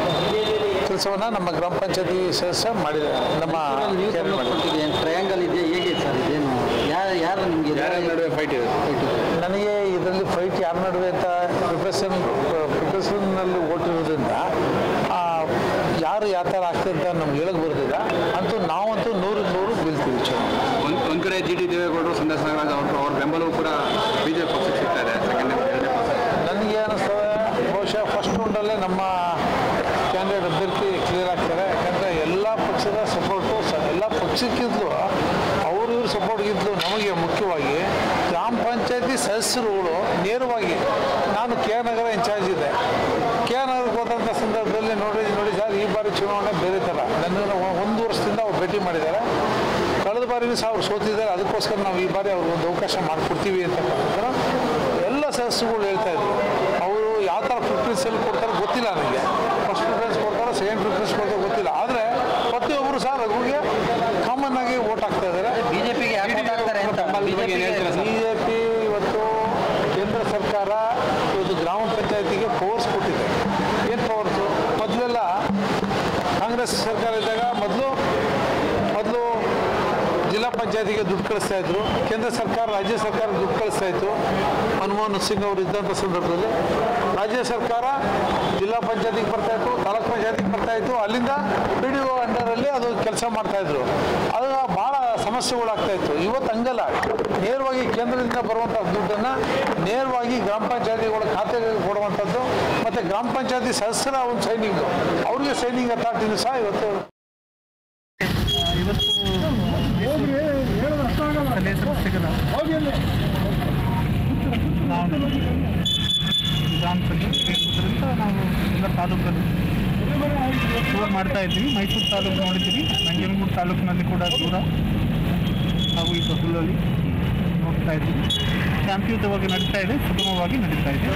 ಕೆಲಸವನ್ನು ನಮ್ಮ ಗ್ರಾಮ ಪಂಚಾಯತಿ ಸದಸ್ಯ ಮಾಡಿದ್ದಾರೆ ನಮ್ಮ ಕ್ಯಾಂಡಿಡೇಟ್ ಮಾಡಿದ್ದಾರೆ. ಟ್ರಯಾಂಗಲ್ ಇದೆ ಹೇಗೆ ಸರ್ ಇದೇನು ಯಾರು ಯಾರು ನಿಮಗೆ ನಡುವೆ ಫೈಟ್ ಇದೆ ನನಗೆ ಇದರಲ್ಲಿ ಫೈಟ್ ಯಾರ ನಡುವೆ ಅಂತ ಪ್ರಿಪ್ರೇಷನ್ ಪ್ರಿಪ್ರೇಷನ್ನಲ್ಲಿ ಓಟಿರೋದ್ರಿಂದ ಆ, ಯಾರು ಯಾವ ಥರ ಆಗ್ತದೆ ಅಂತ ನಮ್ಗೆ ಹೇಳಕ್ ಬರೋದಿಲ್ಲ ಅಂತೂ ನಾವಂತೂ ನೂರು ನೂರು ಗೆಲ್ತೀವಿ ಚುನಾವಣೆ ಒಂದ್ ಒಂದ್ ಕಡೆ ಜಿ ಟಿ ದೇವೇಗೌಡರು ಸಂದೇಶ್ ನಾಗರಾಜ್ ಅವರು ಅವ್ರ ಬೆಂಬಲವೂ ಕೂಡ ಬಿಜೆಪಿ ಪಕ್ಷಕ್ಕೆ ಸಿಗ್ತಾ ಇದೆ ಸೆಕೆಂಡ್ ಎರಡನೇ ಪಕ್ಷ ನನಗೆ ಅನಿಸ್ತದೆ ಬಹುಶಃ ಫಸ್ಟ್ ರೌಂಡಲ್ಲೇ ನಮ್ಮ ಕ್ಯಾಂಡಿಡೇಟ್ ಅಭ್ಯರ್ಥಿ ಕ್ಲಿಯರ್ ಆಗ್ತಾರೆ ಯಾಕಂದರೆ ಎಲ್ಲ ಪಕ್ಷದ ಸಪೋರ್ಟು ಸ ಎಲ್ಲ ಪಕ್ಷಕ್ಕಿಂತಲೂ ಅವರು ಇವ್ರ ಸಪೋರ್ಟ್ಗಿಂತಲೂ ನಮಗೆ ಮುಖ್ಯವಾಗಿ ಗ್ರಾಮ ಪಂಚಾಯತಿ ಸದಸ್ಯರುಗಳು ನೇರವಾಗಿ ನಾನು ಕೆ ನಗರ ಇನ್ಚಾರ್ಜ್ ಇದೆ ಕೆ ನಗರಕ್ಕೆ ಹೋದಂಥ ಸಂದರ್ಭದಲ್ಲಿ ನೋಡಿ ನೋಡಿ ಸರ್ ಈ ಬಾರಿ ಚುನಾವಣೆ ಬೇರೆ ಥರ ನನ್ನನ್ನು ಒಂದು ವರ್ಷದಿಂದ ಅವ್ರು ಭೇಟಿ ಮಾಡಿದ್ದಾರೆ ಕಳೆದ ಬಾರಿನೂ ಸಹ ಅವ್ರು ಸೋತಿದ್ದಾರೆ ಅದಕ್ಕೋಸ್ಕರ ನಾವು ಈ ಬಾರಿ ಅವ್ರಿಗೆ ಒಂದು ಅವಕಾಶ ಮಾಡಿಕೊಡ್ತೀವಿ ಅಂತಕ್ಕಂಥದ್ದನ್ನು ಎಲ್ಲ ಸದಸ್ಯರುಗಳು ಹೇಳ್ತಾ ಇದ್ರು ಅವರು ಯಾವ ಥರ ಪ್ರಿಫರೆನ್ಸಲ್ಲಿ ಕೊಡ್ತಾರೆ ಗೊತ್ತಿಲ್ಲ ನನಗೆ ಫಸ್ಟ್ ಪ್ರಿಫರೆನ್ಸ್ ಕೊಡ್ತಾರೋ ಸೆಕೆಂಡ್ ಪ್ರಿಫರೆನ್ಸ್ ಕೊಡ್ತಾರೋ ಗೊತ್ತಿಲ್ಲ ಆದರೆ ಪ್ರತಿಯೊಬ್ಬರು ಸಹ ರಘುಗೆ ಕಾಮನ್ ಆಗಿ ವೋಟ್ ಹಾಕ್ತಾ ಇದ್ದಾರೆ ಬಿಜೆಪಿಗೆ ಯಾಕೆ vote ಹಾಕ್ತಾರೆ ಅಂತ ಬಿ ಜೆ ಪಿ ಇವತ್ತು ಕೇಂದ್ರ ಸರ್ಕಾರ ಇವತ್ತು ಗ್ರಾಮ ಪಂಚಾಯತಿಗೆ ಪವರ್ಸ್ ಕೊಟ್ಟಿದೆ ಏನು ಪವರ್ಸು ಮೊದಲೆಲ್ಲ ಕಾಂಗ್ರೆಸ್ ಸರ್ಕಾರ ಇದ್ದಾಗ ಮೊದಲು ಮೊದಲು ಜಿಲ್ಲಾ ಪಂಚಾಯತಿಗೆ ದುಡ್ಡು ಕಳಿಸ್ತಾ ಇದ್ರು ಕೇಂದ್ರ ಸರ್ಕಾರ ರಾಜ್ಯ ಸರ್ಕಾರ ದುಡ್ಡು ಕಳಿಸ್ತಾ ಇತ್ತು ಮನಮೋಹನ್ ಸಿಂಗ್ ಅವರು ಇದ್ದಂಥ ಸಂದರ್ಭದಲ್ಲಿ ರಾಜ್ಯ ಸರ್ಕಾರ ಜಿಲ್ಲಾ ಪಂಚಾಯತಿಗೆ ಬರ್ತಾ ಇತ್ತು ತಾಲೂಕ್ ಪಂಚಾಯತಿಗೆ ಬರ್ತಾ ಇತ್ತು ಅಲ್ಲಿಂದ ಪಿ ಡಿ ಒ ಅಂಡರಲ್ಲಿ ಅದು ಕೆಲಸ ಮಾಡ್ತಾ ಇದ್ರು ಅದು ಭಾಳ ಸಮಸ್ಯೆಗಳಾಗ್ತಾ ಇತ್ತು ಇವತ್ತು ಹಂಗಲ್ಲ ನೇರವಾಗಿ ಕೇಂದ್ರದಿಂದ ಬರುವಂಥ ದುಡ್ಡನ್ನು ನೇರವಾಗಿ ಗ್ರಾಮ ಪಂಚಾಯತಿಗಳ ಖಾತೆಗೆ ಕೊಡುವಂಥದ್ದು ಮತ್ತು ಗ್ರಾಮ ಪಂಚಾಯತಿ ಸದಸ್ಯರ ಒಂದು ಸೈನಿಂಗು ಅವ್ರಿಗೆ ಸೈನಿಂಗ್ ಅಥಾರಿಟಿನೂ ಸಹ ಇವತ್ತು ಗ್ರಾಮ ಪಂಚಾಯತ್ ಇರೋದ್ರಿಂದ ನಾವು ಎಲ್ಲ ತಾಲೂಕಲ್ಲಿ ಟೂರ್ ಮಾಡ್ತಾ ಇದ್ವಿ ಮೈಸೂರು ತಾಲೂಕು ನೋಡಿದ್ದೀವಿ ನಂಜನಗೂಡು ತಾಲೂಕಿನಲ್ಲಿ ಕೂಡ ದೂರ ಹಾಗೂ ಈ ಬಸ್ಸಲ್ಲಿ ನೋಡ್ತಾ ಇದ್ದೀವಿ ಶಾಂತಿಯುತವಾಗಿ ನಡೀತಾ ಇದೆ ಸುಗಮವಾಗಿ ನಡೀತಾ ಇದೆ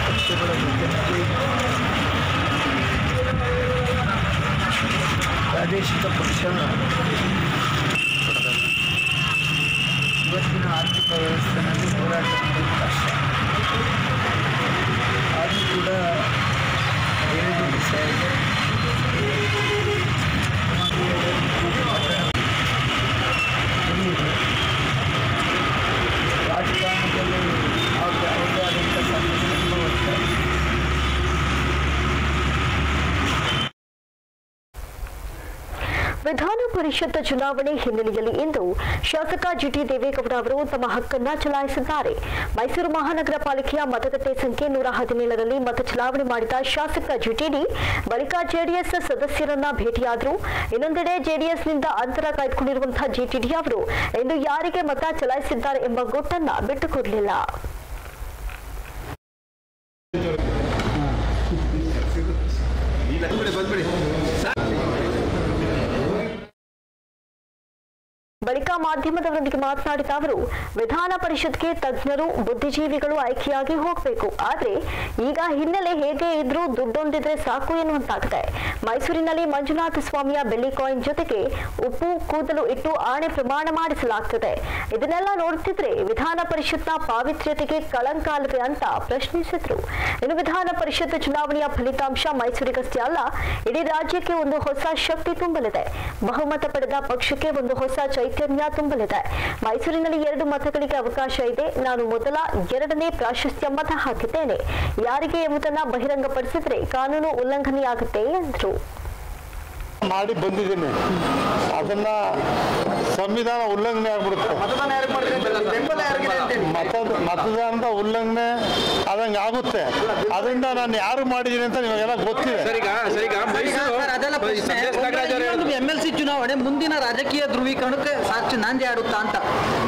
ಪ್ರಾದೇಶಿಕ ಪಕ್ಷ ಇವತ್ತಿನ ಆರ್ಥಿಕ ವ್ಯವಸ್ಥೆಯಲ್ಲಿ ಹೋರಾಟ ನಡೆಯುತ್ತಿದೆ ಕೂಡ ಎರಡು ವಿಷಯ ಇದೆ ರಾಜಕಾರಣದಲ್ಲಿ ಅವ್ರದ್ದು ಅವ್ರದ್ದೇ ಆದಂಥ ಸಂಘಟನೆಗಳು ಇರ್ತವೆ ವಿಧಾನ ಪರಿಷತ್ ಚುನಾವಣೆ ಹಿನ್ನೆಲೆಯಲ್ಲಿ ಇಂದು ಶಾಸಕ ಜಿಟಿ ದೇವೇಗೌಡ ಅವರು ತಮ್ಮ ಹಕ್ಕನ್ನ ಚಲಾಯಿಸಿದ್ದಾರೆ ಮೈಸೂರು ಮಹಾನಗರ ಪಾಲಿಕೆಯ ಮತಗಟ್ಟೆ ಸಂಖ್ಯೆ ನೂರ ಹದಿನೇಳರಲ್ಲಿ ಮತ ಚಲಾವಣೆ ಮಾಡಿದ ಶಾಸಕ ಜಿಟಿಡಿ ಬಳಿಕ ಜೆಡಿಎಸ್ ಸದಸ್ಯರನ್ನ ಭೇಟಿಯಾದರು ಇನ್ನೊಂದೆಡೆ ಜೆಡಿಎಸ್ನಿಂದ ಅಂತರ ಕಾಯ್ದುಕೊಂಡಿರುವಂತಹ ಜಿಟಿಡಿ ಅವರು ಇಂದು ಯಾರಿಗೆ ಮತ ಚಲಾಯಿಸಿದ್ದಾರೆ ಎಂಬ ಗುಟ್ಟನ್ನ ಬಿಟ್ಟುಕೊಡಲಿಲ್ಲ ಬಳಿಕ ಮಾಧ್ಯಮದವರೊಂದಿಗೆ ಮಾತನಾಡಿದ ಅವರು ವಿಧಾನ ಪರಿಷತ್ಗೆ ತಜ್ಞರು ಬುದ್ಧಿಜೀವಿಗಳು ಆಯ್ಕೆಯಾಗಿ ಹೋಗಬೇಕು ಆದ್ರೆ ಈಗ ಹಿನ್ನೆಲೆ ಹೇಗೆ ಇದ್ರೂ ದುಡ್ಡೊಂದಿದ್ರೆ ಸಾಕು ಎನ್ನುವಂತಾಗಿದೆ ಮೈಸೂರಿನಲ್ಲಿ ಮಂಜುನಾಥ ಸ್ವಾಮಿಯ ಬೆಳ್ಳಿ ಕಾಯಿನ್ ಜೊತೆಗೆ ಉಪ್ಪು ಕೂದಲು ಇಟ್ಟು ಆಣೆ ಪ್ರಮಾಣ ಮಾಡಿಸಲಾಗ್ತದೆ ಇದನ್ನೆಲ್ಲ ನೋಡುತ್ತಿದ್ರೆ ವಿಧಾನ ಪರಿಷತ್ನ ಪಾವಿತ್ರ್ಯತೆಗೆ ಕಳಂಕ ಅಲ್ವೇ ಅಂತ ಪ್ರಶ್ನಿಸಿದ್ರು ಇನ್ನು ವಿಧಾನ ಪರಿಷತ್ ಚುನಾವಣೆಯ ಫಲಿತಾಂಶ ಮೈಸೂರಿಗಷ್ಟೇ ಅಲ್ಲ ಇಡೀ ರಾಜ್ಯಕ್ಕೆ ಒಂದು ಹೊಸ ಶಕ್ತಿ ತುಂಬಲಿದೆ ಬಹುಮತ ಪಡೆದ ಪಕ್ಷಕ್ಕೆ ಒಂದು ಹೊಸ ಚೈತನ್ಯ ತುಂಬಲಿದೆ ಮೈಸೂರಿನಲ್ಲಿ ಎರಡು ಮತಗಳಿಗೆ ಅವಕಾಶ ಇದೆ ನಾನು ಮೊದಲ ಎರಡನೇ ಪ್ರಾಶಸ್ತ್ಯ ಮತ ಹಾಕಿದ್ದೇನೆ ಯಾರಿಗೆ ಎಂಬುದನ್ನ ಬಹಿರಂಗಪಡಿಸಿದ್ರೆ ಕಾನೂನು ಉಲ್ಲಂಘನೆಯಾಗುತ್ತೆ ಎಂದರು ಮಾಡಿ ಬಂದಿದ್ದೀನಿ ಅದನ್ನ ಸಂವಿಧಾನ ಉಲ್ಲಂಘನೆ ಆಗ್ಬಿಡುತ್ತೆ ಮತದಾನ ಯಾರಿಗೆ ಮಾಡಿದ್ರೆ ಬೆಂಬಲ ಯಾರಿಗಿದೆ ಅಂತೇಳಿ ಮತ ಮತದಾನದ ಉಲ್ಲಂಘನೆ ಆದಂಗೆ ಆಗುತ್ತೆ ಅದರಿಂದ ನಾನು ಯಾರು ಮಾಡಿದ್ದೀನಿ ಅಂತ ನಿಮಗೆಲ್ಲ ಗೊತ್ತಿದೆ ಸರಿಗ ಸರಿಗ ಮೈಸೂರು ಅದೆಲ್ಲ ಸಂದೇಶ್ ನಾಗರಾಜ್ ಅವರು ಹೇಳಿದ್ರು. ಎಂ ಎಲ್ ಸಿ ಚುನಾವಣೆ ಮುಂದಿನ ರಾಜಕೀಯ ಧ್ರುವೀಕರಣಕ್ಕೆ ಸಾಕ್ಷಿ ನಾಂದಿ ಆಡುತ್ತಾ ಅಂತ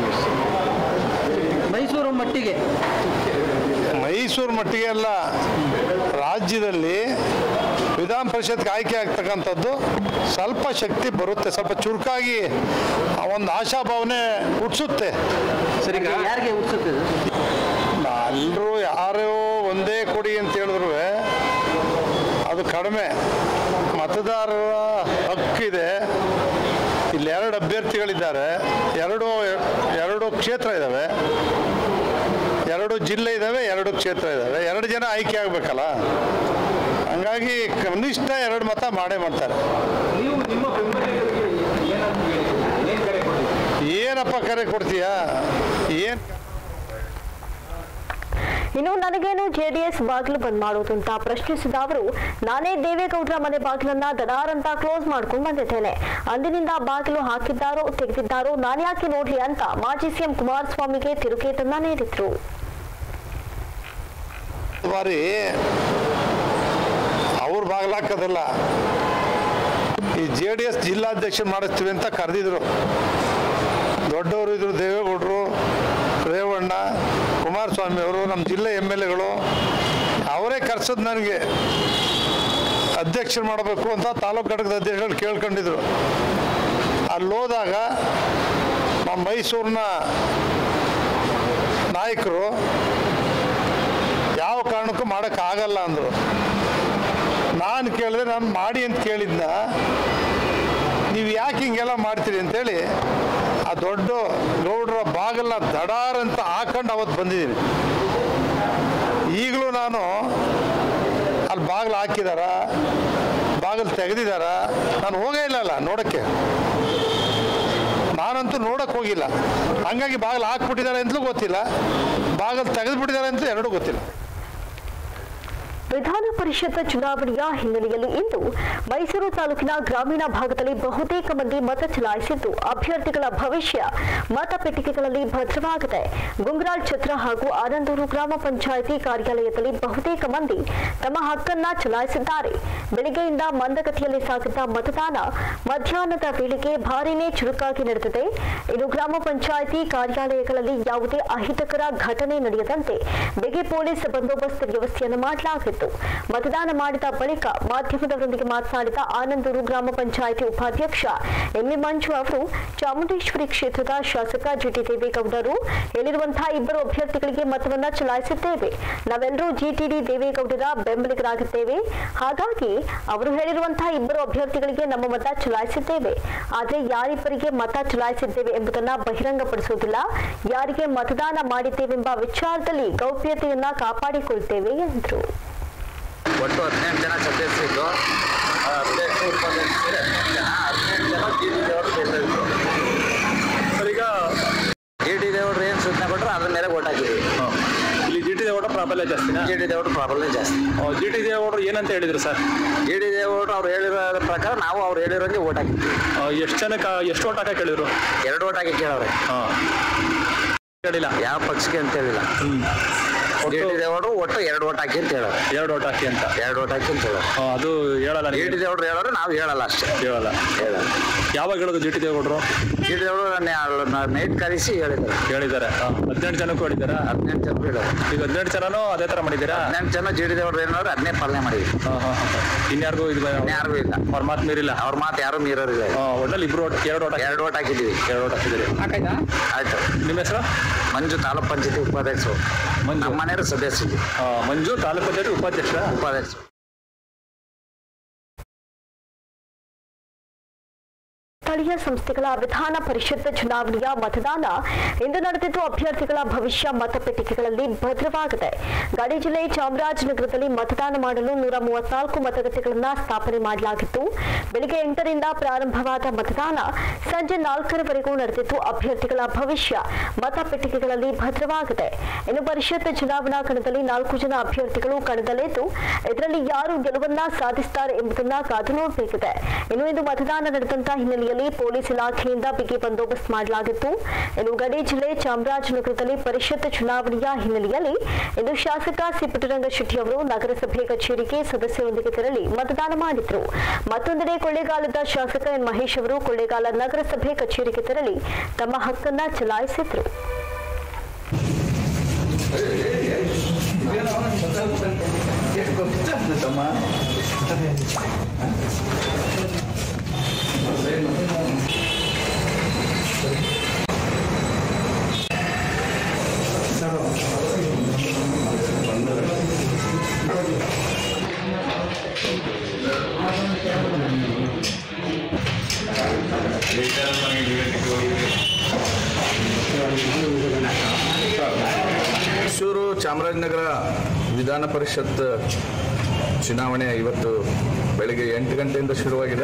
ಮೈಸೂರು ಮಟ್ಟಿಗೆ ಮೈಸೂರು ಮಟ್ಟಿಗೆ ಅಲ್ಲ ರಾಜ್ಯದಲ್ಲಿ ವಿಧಾನ ಪರಿಷತ್ಗೆ ಆಯ್ಕೆ ಆಗ್ತಕ್ಕಂಥದ್ದು ಸ್ವಲ್ಪ ಶಕ್ತಿ ಬರುತ್ತೆ ಸ್ವಲ್ಪ ಚುರುಕಾಗಿ ಆ ಒಂದು ಆಶಾಭಾವನೆ ಹುಟ್ಟಿಸುತ್ತೆ ಸರಿಗ ಯಾರಿಗೆ ಹುಟ್ಟಿಸುತ್ತೆ ಇದು? ಎಲ್ಲರೂ ಯಾರೋ ಒಂದೇ ಕೊಡಿ ಅಂತ ಹೇಳಿದ್ರು ಅದು ಕಡಿಮೆ ಮತದಾರರ ಹಕ್ಕಿದೆ ಇಲ್ಲಿ ಎರಡು ಅಭ್ಯರ್ಥಿಗಳಿದ್ದಾರೆ ಎರಡು ಎರಡು ಕ್ಷೇತ್ರ ಇದ್ದಾವೆ ಎರಡು ಜಿಲ್ಲೆ ಇದ್ದಾವೆ ಎರಡು ಕ್ಷೇತ್ರ ಇದ್ದಾವೆ ಎರಡು ಜನ ಆಯ್ಕೆ ಆಗಬೇಕಲ್ಲ ಹಂಗಾಗಿ ಕನಿಷ್ಠ ಎರಡು ಮತ ಮಾಡೇ ಮಾಡ್ತಾರೆ ಏನಪ್ಪ ಕರೆ ಕೊಡ್ತೀಯಾ ಏನು ಇನ್ನು ನನಗೇನು ಜೆಡಿಎಸ್ ಬಾಗಿಲು ಬಂದ್ ಮಾಡೋದು ಅಂತ ಪ್ರಶ್ನಿಸಿದ ಅವರು ನಾನೇ ದೇವೇಗೌಡರ ಮನೆ ಬಾಗಿಲನ್ನ ದಡಾರಂತ ಕ್ಲೋಸ್ ಮಾಡ್ಕೊಂಡು ಬಂದಿದ್ದೇನೆ ಅಂದಿನಿಂದ ಬಾಗಿಲು ಹಾಕಿದ್ದಾರೋ ತೆಗೆದಿದ್ದಾರೋ ನಾನ್ಯಾಕೆ ನೋಡ್ಲಿ ಅಂತ ಮಾಜಿ ಸಿಎಂ ಕುಮಾರಸ್ವಾಮಿಗೆ ತಿರುಗೇಟನ್ನ ನೀಡಿದ್ರು ಬಾರಿ ಅವ್ರು ಬಾಗ್ಲಾಕೋದಿಲ್ಲ ಈ ಜೆ ಡಿ ಎಸ್ ಜಿಲ್ಲಾಧ್ಯಕ್ಷ ಮಾಡಿಸ್ತೀವಿ ಅಂತ ಕರೆದಿದ್ರು ದೊಡ್ಡವರು ಇದ್ರು ದೇವೇಗೌಡರು ರೇವಣ್ಣ ಕುಮಾರಸ್ವಾಮಿ ಅವರು ನಮ್ಮ ಜಿಲ್ಲೆ ಎಮ್ ಎಲ್ ಎಗಳು ಅವರೇ ಕರ್ಸೋದು ನನಗೆ ಅಧ್ಯಕ್ಷರು ಮಾಡಬೇಕು ಅಂತ ತಾಲೂಕು ಘಟಕದ ಅಧ್ಯಕ್ಷರು ಕೇಳ್ಕೊಂಡಿದ್ರು ಅಲ್ಲಿ ಹೋದಾಗ ನಮ್ಮ ಮೈಸೂರಿನ ನಾಯಕರು ಯಾವ ಕಾರಣಕ್ಕೂ ಮಾಡೋಕ್ಕಾಗಲ್ಲ ಅಂದರು ನಾನು ಕೇಳಿದ್ರೆ ನಾನು ಮಾಡಿ ಅಂತ ಕೇಳಿದ್ನ ನೀವು ಯಾಕೆ ಹಿಂಗೆಲ್ಲ ಮಾಡ್ತೀರಿ ಅಂತೇಳಿ ಆ ದೊಡ್ಡ ಗೌಡ್ರ ಬಾಗಲ್ಲ ದಡಾರ್ ಅಂತ ಹಾಕೊಂಡು ಅವತ್ತು ಬಂದಿದ್ದೀನಿ ಈಗಲೂ ನಾನು ಅಲ್ಲಿ ಬಾಗಿಲು ಹಾಕಿದಾರ ಬಾಗಿಲು ತೆಗೆದಿದಾರ ನಾನು ಹೋಗೇ ಇಲ್ಲಲ್ಲ ನೋಡೋಕ್ಕೆ ನಾನಂತೂ ನೋಡಕ್ಕೆ ಹೋಗಿಲ್ಲ ಹಂಗಾಗಿ ಬಾಗಿಲು ಹಾಕ್ಬಿಟ್ಟಿದ್ದಾರೆ ಅಂತಲೂ ಗೊತ್ತಿಲ್ಲ ಬಾಗಿಲು ತೆಗೆದುಬಿಟ್ಟಿದ್ದಾರೆ ಅಂತಲೂ ಎರಡೂ ಗೊತ್ತಿಲ್ಲ ವಿಧಾನ ಪರಿಷತ್ ಚುನಾವಣೆಯ ಹಿನ್ನೆಲೆಯಲ್ಲಿ ಇಂದು ಮೈಸೂರು ತಾಲೂಕಿನ ಗ್ರಾಮೀಣ ಭಾಗದಲ್ಲಿ ಬಹುತೇಕ ಮಂದಿ ಮತ ಚಲಾಯಿಸಿದ್ದು ಅಭ್ಯರ್ಥಿಗಳ ಭವಿಷ್ಯ ಮತಪೆಟ್ಟಿಗೆಗಳಲ್ಲಿ ಭದ್ರವಾಗಿದೆ ಗುಂಗ್ರಾಳ್ ಛತ್ರ ಹಾಗೂ ಆನಂದೂರು ಗ್ರಾಮ ಪಂಚಾಯಿತಿ ಕಾರ್ಯಾಲಯದಲ್ಲಿ ಬಹುತೇಕ ಮಂದಿ ತಮ್ಮ ಹಕ್ಕನ್ನ ಚಲಾಯಿಸಿದ್ದಾರೆ ಬೆಳಗ್ಗೆಯಿಂದ ಮಂದಗತಿಯಲ್ಲಿ ಸಾಗಿದ್ದ ಮತದಾನ ಮಧ್ಯಾಹ್ನದ ವೇಳೆಗೆ ಭಾರೀನೇ ಚುರುಕಾಗಿ ನಡೆದಿದೆ ಇನ್ನು ಗ್ರಾಮ ಪಂಚಾಯಿತಿ ಕಾರ್ಯಾಲಯಗಳಲ್ಲಿ ಯಾವುದೇ ಅಹಿತಕರ ಘಟನೆ ನಡೆಯದಂತೆ ಬಿಗಿ ಪೊಲೀಸ್ ಬಂದೋಬಸ್ತ್ ವ್ಯವಸ್ಥೆಯನ್ನು ಮಾಡಲಾಗಿತ್ತು ಮತದಾನ ಮಾಡಿದ ಬಳಿಕ ಮಾಧ್ಯಮದವರೊಂದಿಗೆ ಮಾತನಾಡಿದ ಆನಂದೂರು ಗ್ರಾಮ ಪಂಚಾಯಿತಿ ಉಪಾಧ್ಯಕ್ಷ ಎಂಎ ಮಂಜು ಅವರು ಚಾಮುಂಡೇಶ್ವರಿ ಕ್ಷೇತ್ರದ ಶಾಸಕ ಜಿಟಿ ದೇವೇಗೌಡರು ಹೇಳಿರುವಂತಹ ಇಬ್ಬರು ಅಭ್ಯರ್ಥಿಗಳಿಗೆ ಮತವನ್ನ ಚಲಾಯಿಸಿದ್ದೇವೆ ನಾವೆಲ್ಲರೂ ಜಿಟಿಡಿ ದೇವೇಗೌಡರ ಬೆಂಬಲಿಗರಾಗಿದ್ದೇವೆ ಹಾಗಾಗಿ ಅವರು ಹೇಳಿರುವಂತಹ ಇಬ್ಬರು ಅಭ್ಯರ್ಥಿಗಳಿಗೆ ನಮ್ಮ ಮತ ಚಲಾಯಿಸಿದ್ದೇವೆ ಆದರೆ ಯಾರಿಬ್ಬರಿಗೆ ಮತ ಚಲಾಯಿಸಿದ್ದೇವೆ ಎಂಬುದನ್ನ ಬಹಿರಂಗಪಡಿಸುವುದಿಲ್ಲ ಯಾರಿಗೆ ಮತದಾನ ಮಾಡಿದ್ದೇವೆಂಬ ವಿಚಾರದಲ್ಲಿ ಗೌಪ್ಯತೆಯನ್ನ ಕಾಪಾಡಿಕೊಳ್ತೇವೆ ಎಂದರು ಒಟ್ಟು ಹದಿನೆಂಟು ಜನ ಸದಸ್ಯರಿದ್ದು ಆ, ಹದಿನೆಂಟು ಉಪಾಧ್ಯಕ್ಷರು ಸೇರಿ ಹದಿನೆಂಟು ಜನ ಹದಿನೆಂಟು ಜನ ಜಿ ಡಿ ದೇವರು ಗೆದ್ದಿದ್ರು ಈಗ ಜಿ ಡಿ ದೇವರು ಏನು ಸೂಚನೆ ಕೊಟ್ಟರು ಅದ್ರ ಮೇಲೆ ಓಟ್ ಹಾಕಿದ್ವಿ ಇಲ್ಲಿ ಜಿ ಟಿ ದೇವೇಗೌಡ ಪ್ರಾಬಲ್ಯ ಜಾಸ್ತಿನಾ ಜಿ ಡಿ ದೇವರು ಪ್ರಾಬ್ಲಮ್ ಜಾಸ್ತಿ ಜಿ ಟಿ ದೇವೇಗೌಡರು ಏನಂತ ಹೇಳಿದ್ರು ಸರ್ ಜಿ ಡಿ ದೇವರು ಅವ್ರು ಹೇಳಿರೋ ಪ್ರಕಾರ ನಾವು ಅವ್ರು ಹೇಳಿರೋಂಗೆ ಓಟ್ ಹಾಕಿದ್ವಿ ಎಷ್ಟು ಜನಕ್ಕೆ ಎಷ್ಟು ಓಟ್ ಹಾಕಕ್ಕೆ ಹೇಳಿದ್ರು ಎರಡು ಓಟ್ ಹಾಕಿ ಕೇಳವ್ರೆ ಹಾಂ ಹೇಳಿಲ್ಲ ಯಾವ ಪಕ್ಷಕ್ಕೆ ಅಂತ ಹೇಳಿಲ್ಲ ಜಿ ಡಿ ದೇವರು ಒಟ್ಟು ಎರಡು ಓಟ್ ಹಾಕಿ ಅಂತ ಹೇಳೋರು ಎರಡು ಓಟ್ ಹಾಕಿ ಅಂತ ಎರಡು ಓಟ್ ಹಾಕಿ ಅಂತ ಹೇಳೋರು ಆ, ಅದು ಹೇಳಲ್ಲ ಜಿ ನೀವು? ಡಿ ದೇವ್ರು ಹೇಳೋರು ನಾವು ಹೇಳಲ್ಲ ಅಷ್ಟೇ ಹೇಳಲ್ಲ ಹೇಳಲ್ಲ ಯಾವಾಗ ಹೇಳೋದು ಜಿ ಟಿ ದೇವೇಗೌಡರು ಜಿ ಡಿ ದೇವರು ನೈಟ್ ಕರೆಸಿ ಹೇಳಿದ್ದಾರೆ ಹೇಳಿದ್ದಾರೆ ಹದಿನೆಂಟು ಜನಕ್ಕೂ ಹೇಳಿದ್ದಾರಾ ಹದಿನೆಂಟು ಜನ ಹೇಳೋರು ಈಗ ಹದಿನೆಂಟು ಜನನೂ ಅದೇ ಥರ ಮಾಡಿದ್ದೀರಾ ಹದಿನೆಂಟು ಜನ ಜಿ ಡಿ ದೇವ್ರು ಏನಾದ್ರು ಅದನ್ನೇ ಪಾಲನೆ ಮಾಡಿದ್ವಿ ಹಾಂ ಹಾಂ ಹಾಂ ಇನ್ಯಾರಿಗೂ ಇದು ಯಾರಿಗೂ ಇಲ್ಲ ಅವ್ರ ಮಾತು ಮೀರಿಲ್ಲ ಅವ್ರ ಮಾತು ಯಾರು ಮೀರೋರಿಲ್ಲ ಹಾಂ ಒಟ್ಟಲ್ಲಿ ಇಬ್ರು ಓಟ್ ಎರಡು ಓಟ್ ಎರಡು ಓಟ್ ಹಾಕಿದ್ದೀವಿ ಎರಡು ಓಟ್ ಹಾಕಿದ್ದೀರಿ ಆಯ್ತು ನಿಮ್ಮ ಹೆಸರು ಮಂಜು ತಾಲೂಕ್ ಪಂಚಾಯತಿ ಉಪಾಧ್ಯಕ್ಷರು ಮಂಜು. ನಮ್ಮ ಮನೆಯವರು ಸದಸ್ಯರು ಆ, ಮಂಜು ತಾಲೂಕು ಪಂಚಾಯತಿ ಉಪಾಧ್ಯಕ್ಷ ಉಪಾಧ್ಯಕ್ಷರು ಸ್ಥಳೀಯ ಸಂಸ್ಥೆಗಳ ವಿಧಾನ ಪರಿಷತ್ ಚುನಾವಣೆಯ ಮತದಾನ ಇಂದು ನಡೆದಿದ್ದು ಅಭ್ಯರ್ಥಿಗಳ ಭವಿಷ್ಯ ಮತಪೆಟ್ಟಿಗೆಗಳಲ್ಲಿ ಭದ್ರವಾಗಿದೆ ಗಾಡಿ ಜಿಲ್ಲೆ ಚಾಮರಾಜನಗರದಲ್ಲಿ ಮತದಾನ ಮಾಡಲು ನೂರ ಮೂವತ್ನಾಲ್ಕು ಮತಗಟ್ಟೆಗಳನ್ನು ಸ್ಥಾಪನೆ ಮಾಡಲಾಗಿತ್ತು ಬೆಳಗ್ಗೆ ಎಂಟರಿಂದ ಪ್ರಾರಂಭವಾದ ಮತದಾನ ಸಂಜೆ ನಾಲ್ಕರವರೆಗೂ ನಡೆದಿದ್ದು ಅಭ್ಯರ್ಥಿಗಳ ಭವಿಷ್ಯ ಮತಪೆಟ್ಟಿಗೆಗಳಲ್ಲಿ ಭದ್ರವಾಗಿದೆ ಇನ್ನು ಪರಿಷತ್ ಚುನಾವಣಾ ಕಣದಲ್ಲಿ ನಾಲ್ಕು ಜನ ಅಭ್ಯರ್ಥಿಗಳು ಕಣದಲ್ಲಿದ್ದು ಇದರಲ್ಲಿ ಯಾರು ಗೆಲುವನ್ನ ಸಾಧಿಸುತ್ತಾರೆ ಎಂಬುದನ್ನ ಕಾದು ನೋಡಬೇಕಿದೆ ಇನ್ನು ಇಂದು ಮತದಾನ ನಡೆದಂತ ಹಿನ್ನೆಲೆಯಲ್ಲಿ ಪೊಲೀಸ್ ಇಲಾಖೆಯಿಂದ ಬಿಗಿ ಬಂದೋಬಸ್ತ್ ಮಾಡಲಾಗಿತ್ತು ಇನ್ನು ಗಡಿ ಜಿಲ್ಲೆ ಚಾಮರಾಜನಗರದಲ್ಲಿ ಪರಿಷತ್ ಚುನಾವಣೆಯ ಹಿನ್ನೆಲೆಯಲ್ಲಿ ಇಂದು ಶಾಸಕ ಸಿ ಪುಟ್ಟರಂಗ ಶೆಟ್ಟಿ ಅವರು ನಗರಸಭೆ ಕಚೇರಿಗೆ ಸದಸ್ಯರೊಂದಿಗೆ ತೆರಳಿ ಮತದಾನ ಮಾಡಿದ್ರು ಮತ್ತೊಂದೆಡೆ ಕೊಳ್ಳೇಗಾಲದ ಶಾಸಕ ಎನ್ ಮಹೇಶ್ ಅವರು ಕೊಳ್ಳೇಗಾಲ ನಗರಸಭೆ ಕಚೇರಿಗೆ ತೆರಳಿ ತಮ್ಮ ಹಕ್ಕನ್ನ ಚಲಾಯಿಸಿದ್ರು ಮೈಸೂರು ಚಾಮರಾಜನಗರ ವಿಧಾನ ಪರಿಷತ್ ಚುನಾವಣೆ ಇವತ್ತು ಬೆಳಗ್ಗೆ ಎಂಟು ಗಂಟೆಯಿಂದ ಶುರುವಾಗಿದೆ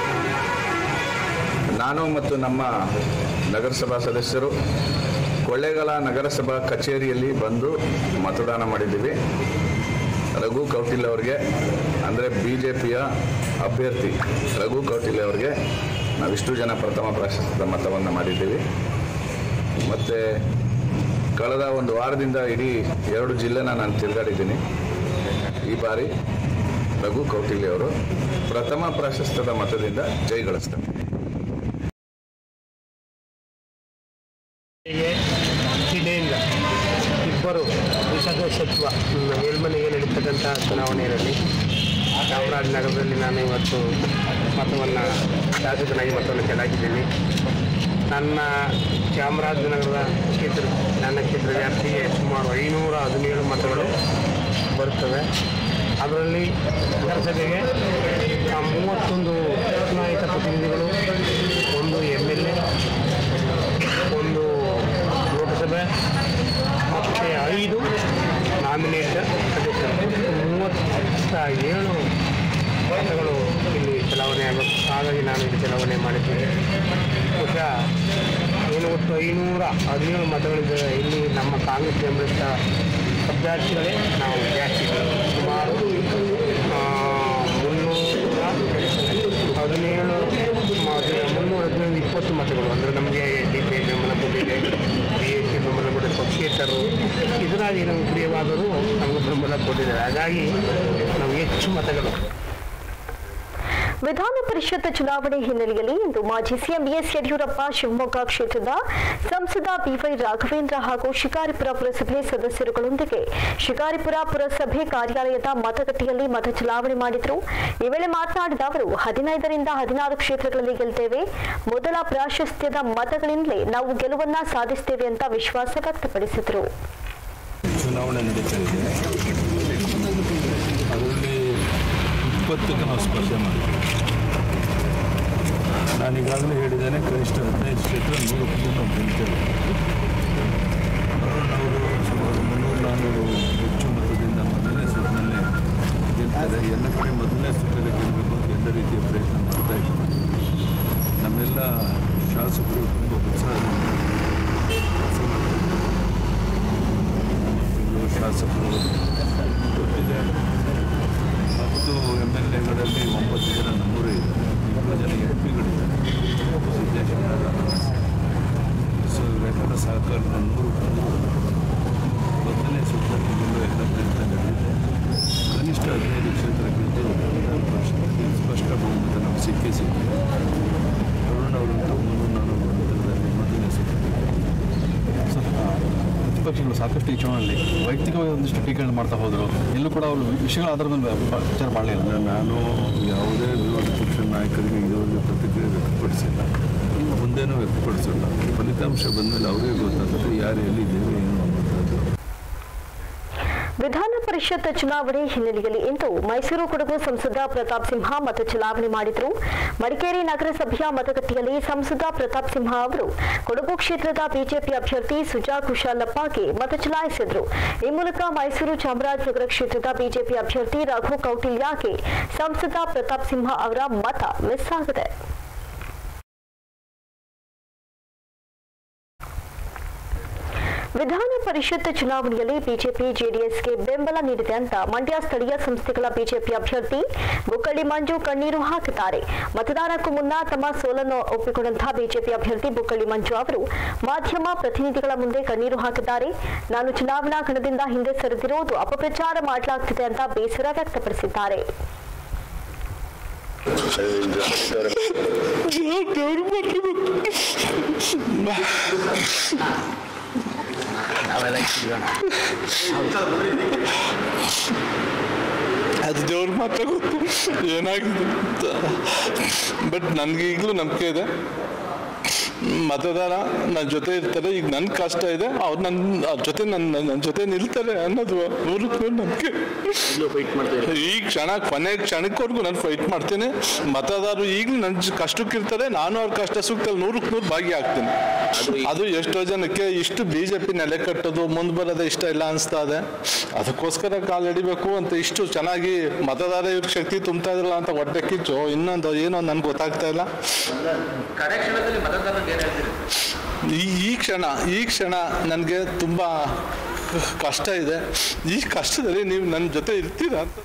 ನಾನು ಮತ್ತು ನಮ್ಮ ನಗರಸಭಾ ಸದಸ್ಯರು ಕೊಳ್ಳೇಗಾಲ ನಗರಸಭಾ ಕಚೇರಿಯಲ್ಲಿ ಬಂದು ಮತದಾನ ಮಾಡಿದ್ದೀವಿ ರಘು ಕೌಟಿಲ್ಯ ಅವರಿಗೆ ಅಂದರೆ ಬಿ ಜೆ ಪಿಯ ಅಭ್ಯರ್ಥಿ ರಘು ಕೌಟಿಲ್ಯ ಅವರಿಗೆ ನಾವಿಷ್ಟು ಜನ ಪ್ರಥಮ ಪ್ರಾಶಸ್ತ್ಯದ ಮತವನ್ನು ಮಾಡಿದ್ದೀವಿ ಮತ್ತು ಕಳೆದ ಒಂದು ವಾರದಿಂದ ಇಡೀ ಎರಡು ಜಿಲ್ಲೆನ ನಾನು ತಿರುಗಾಡಿದ್ದೀನಿ ಈ ಬಾರಿ ರಘು ಕೌಟಿಲ್ಯ ಅವರು ಪ್ರಥಮ ಪ್ರಾಶಸ್ತ್ಯದ ಮತದಿಂದ ಜಯಗಳಿಸ್ತಾರೆ ಜಿಲ್ಲೆಯಿಂದ ಇಬ್ಬರು ಸದಸ್ಯತ್ವ ಮೇಲ್ಮನೆಗೆ ನಡೀತಕ್ಕಂಥ ಚುನಾವಣೆಯಲ್ಲಿ ಚಾಮರಾಜನಗರದಲ್ಲಿ ನಾನು ಇವತ್ತು ಮತವನ್ನು ಶಾಸಕನಾಗಿ ಮತವನ್ನು ಚಲಾಯಿಸಿದ್ದೀನಿ ನನ್ನ ಚಾಮರಾಜನಗರದ ಕ್ಷೇತ್ರ ನನ್ನ ಕ್ಷೇತ್ರ ವ್ಯಾಪ್ತಿಗೆ ಸುಮಾರು ಐನೂರ ಹದಿನೇಳು ಮತಗಳು ಬರುತ್ತವೆ ಅದರಲ್ಲಿ ನಗರಸಭೆಗೆ ಆ, ಮೂವತ್ತೊಂದು ಚುನಾಯಿತ ಪ್ರತಿನಿಧಿಗಳು ಒಂದು ಎಮ್ ಎಲ್ ಎ ಒಂದು ಲೋಕಸಭೆ ಮತ್ತು ಐದು ನಾಮಿನೇಟೆಡ್ ಸದಸ್ಯರು ಮೂವತ್ತ ಏಳು ಮತಗಳು ಇಲ್ಲಿ ಚಲಾವಣೆ ಆಗುತ್ತೆ ಹಾಗಾಗಿ ನಾನು ಇಲ್ಲಿ ಚಲಾವಣೆ ಮಾಡಿದ್ದೇನೆ ಬಹುಶಃ ಏನು ಒಟ್ಟು ಐನೂರ ಹದಿನೇಳು ಮತಗಳಿದೆ ಇಲ್ಲಿ ನಮ್ಮ ಕಾಂಗ್ರೆಸ್ ಬೆಂಬಲಿತ ಅಭ್ಯರ್ಥಿಗಳೇ ನಾವು ಜಾಸ್ತಿ ಇದ್ದೇವೆ. ಸುಮಾರು ಆ, ಮುನ್ನೂರ ಹದಿನೇಳು ಮ- ಮುನ್ನೂರ ಹದಿನೈದು ಇಪ್ಪತ್ತು ಮತಗಳು ಅಂದರೆ ನಮಗೆ ಡಿ ಪಿ ಬೆಂಬಲ ಕೊಟ್ಟಿದೆ ಬಿ ಎಸ್ ಪಿ ಬೆಂಬಲ ಕೊಟ್ಟಿದೆ ಪಕ್ಷೇತರರು ಇದರಾಗಿ ನಮಗೆ ಪ್ರಿಯವಾದರು ನಮಗೆ ಬೆಂಬಲ ಕೊಟ್ಟಿದ್ದಾರೆ ಹಾಗಾಗಿ ನಾವು ಹೆಚ್ಚು ಮತಗಳು ವಿಧಾನ ಪರಿಷತ್ ಚುನಾವಣೆ ಹಿನ್ನೆಲೆಯಲ್ಲಿ ಇಂದು ಮಾಜಿ ಸಿಎಂ ಬಿಎಸ್ ಯಡಿಯೂರಪ್ಪ ಶಿವಮೊಗ್ಗ ಕ್ಷೇತ್ರದ ಸಂಸದ ಬಿವೈ ರಾಘವೇಂದ್ರ ಹಾಗೂ ಶಿಕಾರಿಪುರ ಪುರಸಭೆ ಸದಸ್ಯರುಗಳೊಂದಿಗೆ ಶಿಕಾರಿಪುರ ಪುರಸಭೆ ಕಾರ್ಯಾಲಯದ ಮತಗಟ್ಟೆಯಲ್ಲಿ ಮತ ಚಲಾವಣೆ ಮಾಡಿದ್ರು ಈ ವೇಳೆ ಮಾತನಾಡಿದ ಅವರು ಹದಿನೈದರಿಂದ ಹದಿನಾರು ಕ್ಷೇತ್ರಗಳಲ್ಲಿ ಗೆಲ್ತೇವೆ ಮೊದಲ ಪ್ರಾಶಸ್ತ್ಯದ ಮತಗಳಿಂದಲೇ ನಾವು ಗೆಲುವನ್ನ ಸಾಧಿಸುತ್ತೇವೆ ಅಂತ ವಿಶ್ವಾಸ ವ್ಯಕ್ತಪಡಿಸಿದರು ಚುನಾವಣೆ ನಡೀತಾ ಇದೆ ಅದರಲ್ಲಿ ಇಪ್ಪತ್ತಕ್ಕೆ ನಾವು ಸ್ಪರ್ಧೆ ಮಾಡಿದ್ದೀವಿ ನಾನೀಗಾಗಲೇ ಹೇಳಿದ್ದೇನೆ ಕನಿಷ್ಠ ಹದಿನೈದು ಕ್ಷೇತ್ರ ನೂರಕ್ಕೂ ನಾವು ಗೆಲ್ತೇವೆ ನೂರು ನೂರು ಸುಮಾರು ಮುನ್ನೂರು ನಾನ್ನೂರು ಹೆಚ್ಚು ಮತದಿಂದ ಮೊದಲನೇ ಸುತ್ತಿನಲ್ಲೇ ಗೆಲ್ತೇವೆ ಮಾಡ್ತಾರೆ ಎಲ್ಲ ಕಡೆ ಮೊದಲನೇ ಸುತ್ತಲ್ಲಿ ಗೆಲ್ಲಬೇಕು ಅಂತ ಎಲ್ಲ ರೀತಿಯ ಪ್ರಯತ್ನ ಮಾಡ್ತಾ ಇದ್ದಾರೆ ನಮ್ಮೆಲ್ಲ ಶಾಸಕರು ತುಂಬ ಉತ್ಸಾಹದಿಂದ ಕೆಲಸ ಮಾಡ್ತಾರೆ ಕೆಲವು ಶಾಸಕರು ಗೊತ್ತಿದೆ ಹತ್ತು ಎಮ್ ಎಲ್ ಎಗಳಲ್ಲಿ ಒಂಬತ್ತು ಜನ ನಮ್ಮೂರೇ ಇದ್ದಾರೆ ಇಬ್ಬರು ಜನ ಎಂ ಪಿಗಳಿದ್ದಾರೆ ಸಿದ್ದೇಶ್ವರ ಸೊ ಇವರೆಲ್ಲರ ಸಹಕಾರದ ನೂರು ಮೊದಲನೇ ಸುತ್ತಲ್ಲಿ ಗೆಲ್ಲುವ ಎಲ್ಲ ಪ್ರಯತ್ನ ನಡೆದಿದೆ ಕನಿಷ್ಠ ಹದಿನೈದು ಕ್ಷೇತ್ರ ಗೆದ್ದು ವಿಧಾನ ಪರಿಷತ್ನಲ್ಲಿ ಸ್ಪಷ್ಟ ಬಹುಮತ ನಮ್ಗೆ ಸಿಕ್ಕೇ ಸಿಕ್ಕಿದೆ ಅರುಣ್ ಅವರಂತೂ ಮುನ್ನೂರ ನಾನ್ನೂರು ಅಂತರದಲ್ಲಿ ಮೊದಲನೇ ಸುತ್ತ ಪ್ರತಿಪಕ್ಷಗಳು ಸಾಕಷ್ಟು ಈ ಚುನಾವಣೆಯಲ್ಲಿ ವೈಯಕ್ತಿಕವಾಗಿ ಒಂದಿಷ್ಟು ಟೀಕೆಗಳನ್ನು ಮಾಡ್ತಾ ಹೋದರು ಎಲ್ಲೂ ಕೂಡ ಅವರು ವಿಷಯಗಳ ಆಧಾರದ ಮೇಲೆ ಬ- ವಿಚಾರ ಮಾಡಲಿಲ್ಲ ನಾನು ಯಾವುದೇ ವಿರೋಧ ಪಕ್ಷ ನಾಯಕರಿಗೆ ಇದುವರೆಗೆ ಪ್ರತಿಕ್ರಿಯೆ ವ್ಯಕ್ತಪಡಿಸಿಲ್ಲ ಮುಂದೇನೂ ವ್ಯಕ್ತಪಡಿಸಲ್ಲ ಫಲಿತಾಂಶ ಬಂದಮೇಲೆ ಅವರೇ ಗೊತ್ತಾಗುತ್ತೆ ಯಾರು ಎಲ್ಲಿದ್ದೇವೆ ಏನು ಅನ್ನೋದು ವಿಧಾನ ಪರಿಷತ್ ಚುನಾವಣೆ ಹಿನ್ನೆಲೆಯಲ್ಲಿ ಇಂದು ಮೈಸೂರು ಕೊಡಗು ಸಂಸದ ಪ್ರತಾಪ್ ಸಿಂಹ ಮತ ಚಲಾವಣೆ ಮಾಡಿದರು ಮಡಿಕೇರಿ ನಗರಸಭೆಯ ಮತಗಟ್ಟೆಯಲ್ಲಿ ಸಂಸದ ಪ್ರತಾಪ್ ಸಿಂಹ ಅವರು ಕೊಡಗು ಕ್ಷೇತ್ರದ ಬಿಜೆಪಿ ಅಭ್ಯರ್ಥಿ ಸುಜಾ ಕುಶಾಲಪ್ಪಗೆ ಮತ ಚಲಾಯಿಸಿದರು ಈ ಮೂಲಕ ಮೈಸೂರು ಚಾಮರಾಜನಗರ ಕ್ಷೇತ್ರದ ಬಿಜೆಪಿ ಅಭ್ಯರ್ಥಿ ರಘು ಕೌಟಿಲ್ಯಾಗೆ ಸಂಸದ ಪ್ರತಾಪ್ ಸಿಂಹ ಅವರ ಮತ ಮಿಸ್ ಆಗಿದೆ ವಿಧಾನ ಪರಿಷತ್ ಚುನಾವಣೆಯಲ್ಲಿ ಬಿಜೆಪಿ ಜೆಡಿಎಸ್ಗೆ ಬೆಂಬಲ ನೀಡಿದೆ ಅಂತ ಮಂಡ್ಯ ಸ್ಥಳೀಯ ಸಂಸ್ಥೆಗಳ ಬಿಜೆಪಿ ಅಭ್ಯರ್ಥಿ ಬುಕ್ಕಳ್ಳಿ ಮಂಜು ಕಣ್ಣೀರು ಹಾಕಿದ್ದಾರೆ ಮತದಾನಕ್ಕೂ ಮುನ್ನ ತಮ್ಮ ಸೋಲನ್ನು ಒಪ್ಪಿಕೊಂಡಂತಹ ಬಿಜೆಪಿ ಅಭ್ಯರ್ಥಿ ಬುಕ್ಕಳ್ಳಿ ಮಂಜು ಅವರು ಮಾಧ್ಯಮ ಪ್ರತಿನಿಧಿಗಳ ಮುಂದೆ ಕಣ್ಣೀರು ಹಾಕಿದ್ದಾರೆ ನಾನು ಚುನಾವಣಾ ಕಣದಿಂದ ಹಿಂದೆ ಸರಿದಿರುವುದು ಅಪಪ್ರಚಾರ ಮಾಡಲಾಗ್ತಿದೆ ಅಂತ ಬೇಸರ ವ್ಯಕ್ತಪಡಿಸಿದ್ದಾರೆ ಅದು ದೇವ್ರ ಮಾತ್ರ ಗೊತ್ತು ಏನಾಗಿದೆ ಅಂತ ಬಟ್ ನನಗೆ ಈಗಲೂ ನಂಬಿಕೆ ಇದೆ ಮತದಾರ ನನ್ನ ಜೊತೆ ಇರ್ತಾರೆ ಈಗ ನನ್ನ ಕಷ್ಟ ಇದೆ ಅವ್ರು ನನ್ನ ಅವ್ರ ಜೊತೆ ನನ್ನ ನನ್ನ ಜೊತೆ ನಿಲ್ತಾರೆ ಅನ್ನೋದು ನೂರಕ್ಕೆ ನೂರು ನಂಬಿಕೆ ಈ ಕ್ಷಣ ಕೊನೆ ಕ್ಷಣಕ್ಕವರೆಗೂ ನಾನು ಫೈಟ್ ಮಾಡ್ತೀನಿ ಮತದಾರರು ಈಗಲೂ ನನ್ನ ಜ- ಕಷ್ಟಕ್ಕಿರ್ತಾರೆ ನಾನು ಅವ್ರ ಕಷ್ಟ ಸುಖದಲ್ಲಿ ನೂರಕ್ಕೆ ನೂರು ಭಾಗಿಯಾಗ್ತೀನಿ ಅದು ಎಷ್ಟೋ ಜನಕ್ಕೆ ಇಷ್ಟು ಬಿ ಜೆ ಪಿ ನೆಲೆ ಕಟ್ಟೋದು ಮುಂದೆ ಬರೋದೇ ಇಷ್ಟ ಇಲ್ಲ ಅನಿಸ್ತಾ ಇದೆ ಅದಕ್ಕೋಸ್ಕರ ಕಾಲು ಹಿಡಿಬೇಕು ಅಂತ ಇಷ್ಟು ಚೆನ್ನಾಗಿ ಮತದಾರ ಇವ್ರಿಗೆ ಶಕ್ತಿ ತುಂಬ್ತಾ ಇದ್ರಲ್ಲ ಅಂತ ಹೊಟ್ಟೆ ಕಿಚ್ಚು ಇನ್ನೊಂದು ಏನೋ ನನ್ಗೆ ಗೊತ್ತಾಗ್ತಾ ಇಲ್ಲ ಕಡೆ ಕ್ಷಣದಲ್ಲಿ ಮತದಾರರಿಗೆ ಏನು ಹೇಳ್ತೀರಿ ಈ ಈ ಕ್ಷಣ ಈ ಕ್ಷಣ ನನಗೆ ತುಂಬ ಕಷ್ಟ ಇದೆ ಈ ಕಷ್ಟದಲ್ಲಿ ನೀವು ನನ್ನ ಜೊತೆ ಇರ್ತೀರಾ ಅಂತ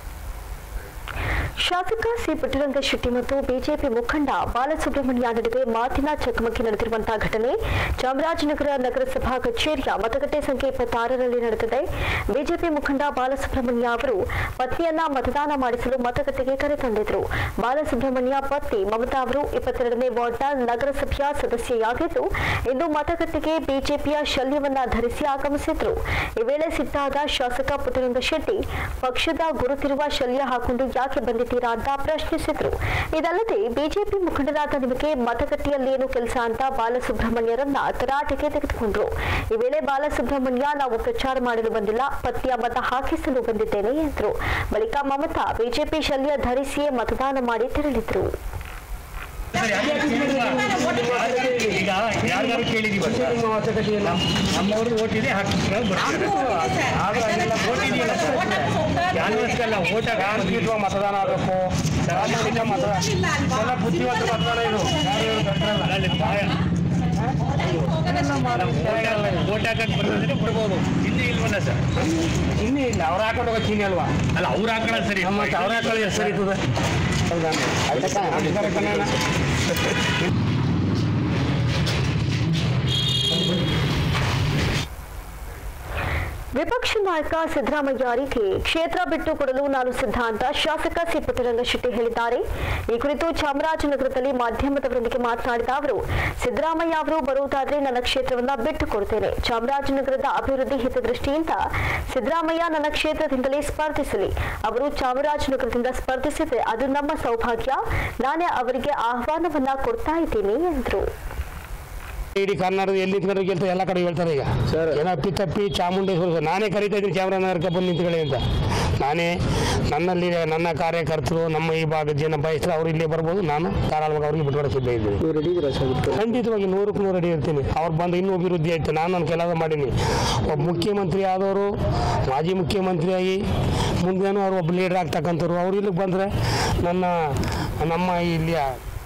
ಶಾಸಕ ಸಿ ಪುಟ್ಟರಂಗ ಶೆಟ್ಟಿ ಮತ್ತು ಬಿಜೆಪಿ ಮುಖಂಡ ಬಾಲಸುಬ್ರಹ್ಮಣ್ಯ ನಡುವೆ ಮಾತಿನ ಚಕಮಕಿ ನಡೆದಿರುವಂತಹ ಘಟನೆ ಚಾಮರಾಜನಗರ ನಗರಸಭಾ ಕಚೇರಿಯ ಮತಗಟ್ಟೆ ಸಂಖ್ಯೆ ಇಪ್ಪತ್ತಾರರಲ್ಲಿ ನಡೆದಿದೆ ಬಿಜೆಪಿ ಮುಖಂಡ ಬಾಲಸುಬ್ರಹ್ಮಣ್ಯ ಅವರು ಪತ್ನಿಯನ್ನ ಮತದಾನ ಮಾಡಿಸಲು ಮತಗಟ್ಟೆಗೆ ಕರೆತಂದಿದ್ರು ಬಾಲಸುಬ್ರಹ್ಮಣ್ಯ ಪತ್ನಿ ಮಮತಾ ಅವರು ಇಪ್ಪತ್ತೆರಡನೇ ವಾರ್ಡ್ನ ನಗರಸಭೆಯ ಸದಸ್ಯೆಯಾಗಿದ್ದು ಇಂದು ಮತಗಟ್ಟೆಗೆ ಬಿಜೆಪಿಯ ಶಲ್ಯವನ್ನ ಧರಿಸಿ ಆಗಮಿಸಿದ್ರು ಈ ವೇಳೆ ಸಿಟ್ಟಾದ ಶಾಸಕ ಪುಟ್ಟರಂಗ ಶೆಟ್ಟಿ ಪಕ್ಷದ ಗುರುತಿರುವ ಶಲ್ಯ ಹಾಕೊಂಡು ಯಾಕೆ ಬಂದಿದ್ದೀರಾ ಅಂತ ಪ್ರಶ್ನಿಸಿದ್ರು ಇದಲ್ಲದೆ ಬಿಜೆಪಿ ಮುಖಂಡರಾದ ನಿಮಗೆ ಮತಗಟ್ಟೆಯಲ್ಲೇನು ಕೆಲಸ ಅಂತ ಬಾಲಸುಬ್ರಹ್ಮಣ್ಯರನ್ನ ತರಾಟೆಗೆ ತೆಗೆದುಕೊಂಡ್ರು ಈ ವೇಳೆ ಬಾಲಸುಬ್ರಹ್ಮಣ್ಯ ನಾವು ಪ್ರಚಾರ ಮಾಡಲು ಬಂದಿಲ್ಲ ಪತ್ನಿಯ ಮತ ಹಾಕಿಸಲು ಬಂದಿದ್ದೇನೆ ಎಂದರು ಬಳಿಕ ಮಮತಾ ಬಿಜೆಪಿ ಶಲ್ಯ ಧರಿಸಿಯೇ ಮತದಾನ ಮಾಡಿ ತೆರಳಿದ್ರು ಈಗ ಯಾರ್ಯಾರು ಕೇಳಿದೀವಿ ನಮ್ಮವರು ಓಟ್ ಇದೆ ಹಾಕ್ತಾರೆ ಆದ್ರೆ ಅಲ್ಲೆಲ್ಲ ಓಟ್ ಇದೆಯಲ್ಲ ಕ್ಯಾನ್ವಸ್ಗೆಲ್ಲ ಓಟ್ ಹಾಕಿದ್ವ ಮತದಾನ ಆಗಬೇಕು ಸಾರ್ವಜನಿಕ ಮತದಾನ ಎಲ್ಲ ಬುದ್ಧಿವಂತ ಮತದಾನ ಇದು ಯಾರು ದೊಡ್ಡರಲ್ಲ. ಅಲ್ಲಿ ಸಹಾಯ. ಓಟ್ ಹಾಕಕ್ ಬರ್ತದ್ರೆ ಬಿಡ್ಬೋದು ಇನ್ನೇ ಇಲ್ವಲ್ಲ ಸರ್ ಇನ್ನೇ ಇಲ್ಲ ಅವ್ರು ಹಾಕೊಂಡು ಹೋಗೋ ಚೀನಿ ಅಲ್ವಾ ಅಲ್ಲ ಅವ್ರು ಹಾಕೊಳ್ಳೋದು ಸರಿ ಮತ್ತೆ ಅವ್ರು ಹಾಕೊಳ್ಳಿ ಸರಿ ಇರ್ತದೆ ಹೌದಾ ಆಯ್ತಾ ಕಣ ವಿಪಕ್ಷ ನಾಯಕ ಸಿದ್ದರಾಮಯ್ಯ ಅವರಿಗೆ ಕ್ಷೇತ್ರ ಬಿಟ್ಟು ಕೊಡಲು ನಾನು ಸಿದ್ಧ ಅಂತ ಶಾಸಕ ಸಿ ಪುಟ್ಟರಂಗ ಶೆಟ್ಟಿ ಹೇಳಿದ್ದಾರೆ ಈ ಕುರಿತು ಚಾಮರಾಜನಗರದಲ್ಲಿ ಮಾಧ್ಯಮದವರೊಂದಿಗೆ ಮಾತನಾಡಿದ ಅವರು ಸಿದ್ದರಾಮಯ್ಯ ಅವರು ಬರುವುದಾದ್ರೆ ನನ್ನ ಕ್ಷೇತ್ರವನ್ನ ಬಿಟ್ಟು ಕೊಡ್ತೇನೆ ಚಾಮರಾಜನಗರದ ಅಭಿವೃದ್ಧಿ ಹಿತದೃಷ್ಟಿಯಿಂದ ಸಿದ್ದರಾಮಯ್ಯ ನನ್ನ ಕ್ಷೇತ್ರದಿಂದಲೇ ಸ್ಪರ್ಧಿಸಲಿ ಅವರು ಚಾಮರಾಜನಗರದಿಂದ ಸ್ಪರ್ಧಿಸಿದ್ರೆ ಅದು ನಮ್ಮ ಸೌಭಾಗ್ಯ ನಾನೇ ಅವರಿಗೆ ಆಹ್ವಾನವನ್ನ ಕೊಡ್ತಾ ಇದ್ದೀನಿ ಎಂದರು ಇಡೀ ಕರ್ನಾಟಕದ ಎಲ್ಲಿ ನಿಂತ್ಕೊಂಡ್ರೆ ಗೆಲ್ತಾರೆ ಎಲ್ಲ ಕಡೆ ಹೇಳ್ತಾರೆ ಈಗ ಏನೋ ಅಪ್ಪಿ ತಪ್ಪಿ ಚಾಮುಂಡೇಶ್ವರಿ ನಾನೇ ಕರಿತಾ ಇದ್ದೀನಿ ಚಾಮರಾಜನಗರಕ್ಕೆ ಬಂದು ನಿಂತ್ಕೊಳ್ಳಿ ಅಂತ ನಾನೇ ನನ್ನಲ್ಲಿ ನನ್ನ ಕಾರ್ಯಕರ್ತರು ನಮ್ಮ ಈ ಭಾಗದ ಜನ ಬಯಸಿದ್ರೆ ಅವರು ಇಲ್ಲೇ ಬರ್ಬೋದು ನಾನು ಧಾರಾಳವಾಗಿ ಅವ್ರಿಗೆ ಬಿಟ್ಕೊಡೋ ಸಿದ್ಧ ಇದ್ದೀನಿ ಖಂಡಿತವಾಗಿ ನೂರಕ್ಕೆ ನೂರು ರೆಡಿ ಇರ್ತೀನಿ ಅವ್ರು ಬಂದು ಇನ್ನೂ ಅಭಿವೃದ್ಧಿ ಆಯ್ತು ನಾನು ನನ್ನ ಕೆಲಸ ಮಾಡೀನಿ ಒಬ್ಬ ಮುಖ್ಯಮಂತ್ರಿ ಆದವರು ಮಾಜಿ ಮುಖ್ಯಮಂತ್ರಿಯಾಗಿ ಮುಂದೇನು ಅವ್ರು ಒಬ್ಬ ಲೀಡರ್ ಆಗ್ತಕ್ಕಂಥವ್ರು ಅವ್ರು ಇಲ್ಲಿಗೆ ಬಂದರೆ ನನ್ನ ನಮ್ಮ ಇಲ್ಲಿಯ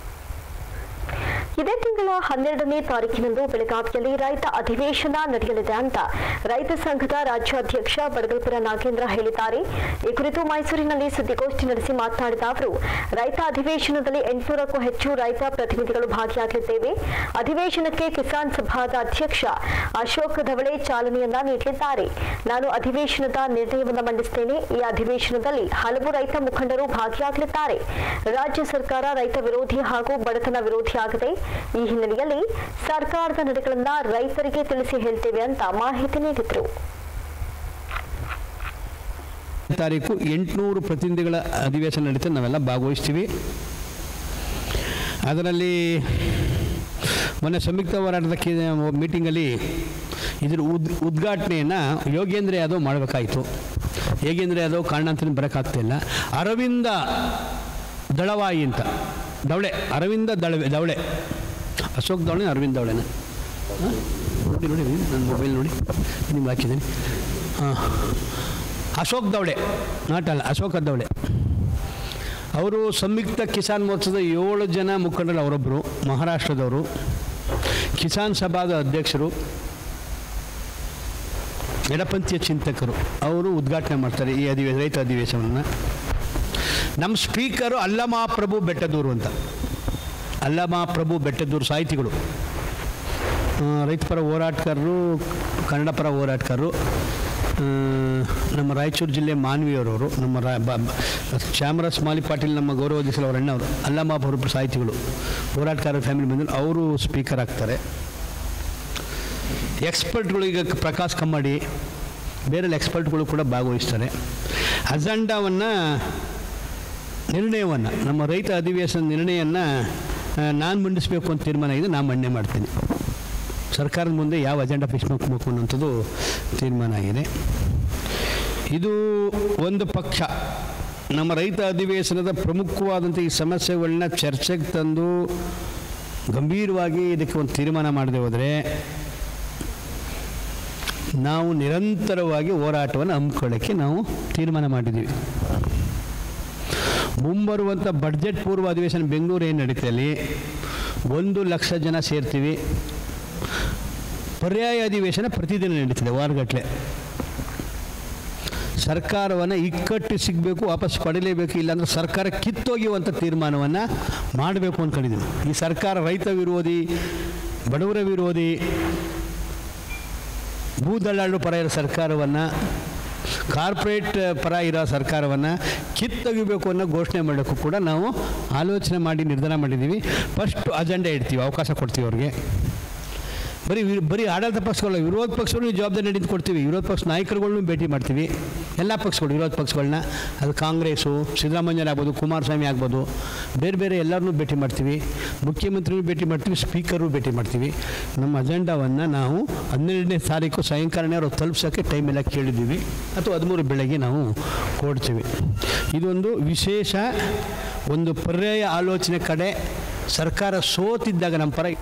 ಇದೇ ತಿಂಗಳ ಹನ್ನೆರಡನೇ ತಾರೀಕಿನಂದು ಬೆಳಗಾವಿಯಲ್ಲಿ ರೈತ ಅಧಿವೇಶನ ನಡೆಯಲಿದೆ ಅಂತ ರೈತ ಸಂಘದ ರಾಜ್ಯಾಧ್ಯಕ್ಷ ಬಡಗಲ್ಪುರ ನಾಗೇಂದ್ರ ಹೇಳಿದ್ದಾರೆ ಈ ಕುರಿತು ಮೈಸೂರಿನಲ್ಲಿ ಸುದ್ದಿಗೋಷ್ಠಿ ನಡೆಸಿ ಮಾತನಾಡಿದ ಅವರು ರೈತ ಅಧಿವೇಶನದಲ್ಲಿ ಎಂಟುನೂರಕ್ಕೂ ಹೆಚ್ಚು ರೈತ ಪ್ರತಿನಿಧಿಗಳು ಭಾಗಿಯಾಗಲಿದ್ದೇವೆ ಅಧಿವೇಶನಕ್ಕೆ ಕಿಸಾನ್ ಸಭಾದ ಅಧ್ಯಕ್ಷ ಅಶೋಕ್ ಧವಳೆ ಚಾಲನೆಯನ್ನ ನೀಡಲಿದ್ದಾರೆ ನಾನು ಅಧಿವೇಶನದ ನಿರ್ಣಯವನ್ನು ಮಂಡಿಸುತ್ತೇನೆ ಈ ಅಧಿವೇಶನದಲ್ಲಿ ಹಲವು ರೈತ ಮುಖಂಡರು ಭಾಗಿಯಾಗಲಿದ್ದಾರೆ ರಾಜ್ಯ ಸರ್ಕಾರ ರೈತ ವಿರೋಧಿ ಹಾಗೂ ಬಡತನ ವಿರೋಧಿಯಾಗಿದೆ ಈ ಹಿನ್ನೆಲೆಯಲ್ಲಿ ಸರ್ಕಾರದ ನಡೆಗಳನ್ನ ರೈತರಿಗೆ ತಿಳಿಸಿ ಹೇಳ್ತೇವೆ ಅಂತ ಮಾಹಿತಿ ನೀಡಿದರು ತಾರೀಕು ಎಂಟುನೂರು ಪ್ರತಿನಿಧಿಗಳ ಅಧಿವೇಶನ ನಡೀತದೆ ನಾವೆಲ್ಲ ಭಾಗವಹಿಸ್ತೀವಿ ಅದರಲ್ಲಿ ಮೊನ್ನೆ ಸಂಯುಕ್ತ ಹೋರಾಟದ ಕೇ ಮೀಟಿಂಗಲ್ಲಿ ಇದ್ರ ಉದ್ ಉದ್ಘಾಟನೆಯನ್ನು ಯೋಗೇಂದ್ರ ಯಾದವ್ ಮಾಡಬೇಕಾಯಿತು ಯೋಗೇಂದ್ರ ಯಾದವ್ ಕಾರಣಾಂತರ ಬರೋಕ್ಕಾಗ್ತಿಲ್ಲ ಅರವಿಂದ ದಳವಾಯಿ ಅಂತ ದವಳೆ ಅರವಿಂದ ದಳವೆ ದವಳೆ ಅಶೋಕ್ ದವಳೆ ಅರವಿಂದ್ ದವಳೆನ ಹಾಂ? ನೋಡಿ ನೋಡಿ ನನ್ನ ಮೊಬೈಲ್ ನೋಡಿ ನಿಮ್ಗೆ ಹಾಕಿದ್ದೀನಿ ಹಾಂ ಅಶೋಕ್ ದವಳೆ ನಾಟಲ್ಲ ಅಶೋಕ ದವಳೆ ಅವರು ಸಂಯುಕ್ತ ಕಿಸಾನ್ ಮೋರ್ಚಾದ ಏಳು ಜನ ಮುಖಂಡರು ಅವರೊಬ್ಬರು ಮಹಾರಾಷ್ಟ್ರದವರು ಕಿಸಾನ್ ಸಭಾದ ಅಧ್ಯಕ್ಷರು ಎಡಪಂಥೀಯ ಚಿಂತಕರು ಅವರು ಉದ್ಘಾಟನೆ ಮಾಡ್ತಾರೆ ಈ ಅಧಿವೇಶ ರೈತ ಅಧಿವೇಶನವನ್ನು ನಮ್ಮ ಸ್ಪೀಕರು ಅಲ್ಲಮಾ ಪ್ರಭು ಬೆಟ್ಟದೂರು ಅಂತ ಅಲ್ಲಮಾ ಪ್ರಭು ಬೆಟ್ಟದೂರು ಸಾಹಿತಿಗಳು ಆ, ರೈತ ಪರ ಹೋರಾಟಗಾರರು ಕನ್ನಡ ಪರ ಹೋರಾಟಗಾರರು ಆ, ನಮ್ಮ ರಾಯಚೂರು ಜಿಲ್ಲೆ ಮಾನ್ವಿಯವರವರು ನಮ್ಮ ರಾ ಬ ಬ- ಚಾಮರಾಜ ಮಾಲಿ ಪಾಟೀಲ್ ನಮ್ಮ ಗೌರವಾಧೀಶರು ಅವರ ಅಣ್ಣವರು ಅಲ್ಲಮ್ಮ ಪ್ರಭು ಸಾಹಿತಿಗಳು ಹೋರಾಟಗಾರ ಫ್ಯಾಮಿಲಿ ಬಂದರು ಅವರು ಸ್ಪೀಕರ್ ಆಗ್ತಾರೆ ಎಕ್ಸ್ಪರ್ಟ್ಗಳು ಈಗ ಪ್ರಕಾಶ್ ಕಮ್ಮಡಿ ಬೇರೆ ಎಕ್ಸ್ಪರ್ಟ್ಗಳು ಕೂಡ ಭಾಗವಹಿಸ್ತಾರೆ ಅಜೆಂಡಾವನ್ನು ನಿರ್ಣಯವನ್ನು ನಮ್ಮ ರೈತ ಅಧಿವೇಶನ ನಿರ್ಣಯವನ್ನು ನಾನು ಮಂಡಿಸಬೇಕು ಅಂತ ತೀರ್ಮಾನ ಇದೆ ನಾನು ಮಂಡನೆ ಮಾಡ್ತೀನಿ ಸರ್ಕಾರದ ಮುಂದೆ ಯಾವ ಅಜೆಂಡಾ ಫಿಕ್ಸ್ ಮಾಡ್ಕೋಬೇಕು ಅನ್ನೋಂಥದ್ದು ತೀರ್ಮಾನ ಆಗಿದೆ ಇದು ಒಂದು ಪಕ್ಷ ನಮ್ಮ ರೈತ ಅಧಿವೇಶನದ ಪ್ರಮುಖವಾದಂಥ ಈ ಸಮಸ್ಯೆಗಳನ್ನ ಚರ್ಚೆಗೆ ತಂದು ಗಂಭೀರವಾಗಿ ಇದಕ್ಕೆ ಒಂದು ತೀರ್ಮಾನ ಮಾಡದೆ ಹೋದರೆ ನಾವು ನಿರಂತರವಾಗಿ ಹೋರಾಟವನ್ನು ಹಮ್ಮಿಕೊಳ್ಳೋಕ್ಕೆ ನಾವು ತೀರ್ಮಾನ ಮಾಡಿದ್ದೀವಿ ಮುಂಬರುವಂಥ ಬಡ್ಜೆಟ್ ಪೂರ್ವ ಅಧಿವೇಶನ ಬೆಂಗಳೂರು ಏನು ನಡೀತಲ್ಲಿ ಒಂದು ಲಕ್ಷ ಜನ ಸೇರ್ತೀವಿ ಪರ್ಯಾಯ ಅಧಿವೇಶನ ಪ್ರತಿದಿನ ನಡೀತದೆ ವಾರಗಟ್ಟಲೆ ಸರ್ಕಾರವನ್ನು ಇಕ್ಕಟ್ಟು ಸಿಗಬೇಕು ವಾಪಸ್ ಪಡೀಲೇಬೇಕು ಇಲ್ಲಾಂದ್ರೆ ಸರ್ಕಾರ ಕಿತ್ತೊಗೆಯುವಂಥ ತೀರ್ಮಾನವನ್ನು ಮಾಡಬೇಕು ಅಂದ್ಕೊಂಡಿದ್ದೀವಿ ಈ ಸರ್ಕಾರ ರೈತ ವಿರೋಧಿ ಬಡವರ ವಿರೋಧಿ ಭೂದಳ್ಳಾಳು ಪರ ಇರೋ ಸರ್ಕಾರವನ್ನು ಕಾರ್ಪೊರೇಟ್ ಪರ ಇರೋ ಸರ್ಕಾರವನ್ನು ಕಿತ್ತೊಗಿಬೇಕು ಅನ್ನೋ ಘೋಷಣೆ ಮಾಡೋಕ್ಕೂ ಕೂಡ ನಾವು ಆಲೋಚನೆ ಮಾಡಿ ನಿರ್ಧಾರ ಮಾಡಿದ್ದೀವಿ ಫಸ್ಟ್ ಅಜೆಂಡಾ ಇಡ್ತೀವಿ ಅವಕಾಶ ಕೊಡ್ತೀವಿ ಅವ್ರಿಗೆ ಬರೀ ವಿರ್- ಬರೀ ಆಡಳಿತ ಪಕ್ಷಗಳು ವಿರೋಧ ಪಕ್ಷಗಳು ಜವಾಬ್ದಾರಿ ನಡೆದು ಕೊಡ್ತೀವಿ ವಿರೋಧ ಪಕ್ಷ ನಾಯಕರುಗಳನ್ನೂ ಭೇಟಿ ಮಾಡ್ತೀವಿ ಎಲ್ಲ ಪಕ್ಷಗಳು ವಿರೋಧ ಪಕ್ಷಗಳನ್ನ ಅದು ಕಾಂಗ್ರೆಸ್ಸು ಸಿದ್ದರಾಮಯ್ಯ ಆಗ್ಬೋದು ಕುಮಾರಸ್ವಾಮಿ ಆಗ್ಬೋದು ಬೇರೆ ಬೇರೆ ಎಲ್ಲರನ್ನೂ ಭೇಟಿ ಮಾಡ್ತೀವಿ ಮುಖ್ಯಮಂತ್ರಿನೂ ಭೇಟಿ ಮಾಡ್ತೀವಿ ಸ್ಪೀಕರು ಭೇಟಿ ಮಾಡ್ತೀವಿ ನಮ್ಮ ಅಜೆಂಡಾವನ್ನು ನಾವು ಹನ್ನೆರಡನೇ ತಾರೀಕು ಸಾಯಂಕಾಲನೇ ಅವ್ರು ತಲುಪ್ಸೋಕ್ಕೆ ಟೈಮ್ ಎಲ್ಲ ಕೇಳಿದ್ದೀವಿ ಅಥವಾ ಹದಿಮೂರು ಬೆಳಗ್ಗೆ ನಾವು ಕೊಡ್ತೀವಿ ಇದೊಂದು ವಿಶೇಷ ಒಂದು ಪರ್ಯಾಯ ಆಲೋಚನೆ ಕಡೆ ಸರ್ಕಾರ ಸೋತಿದ್ದಾಗ ನಮ್ಮ ಪರ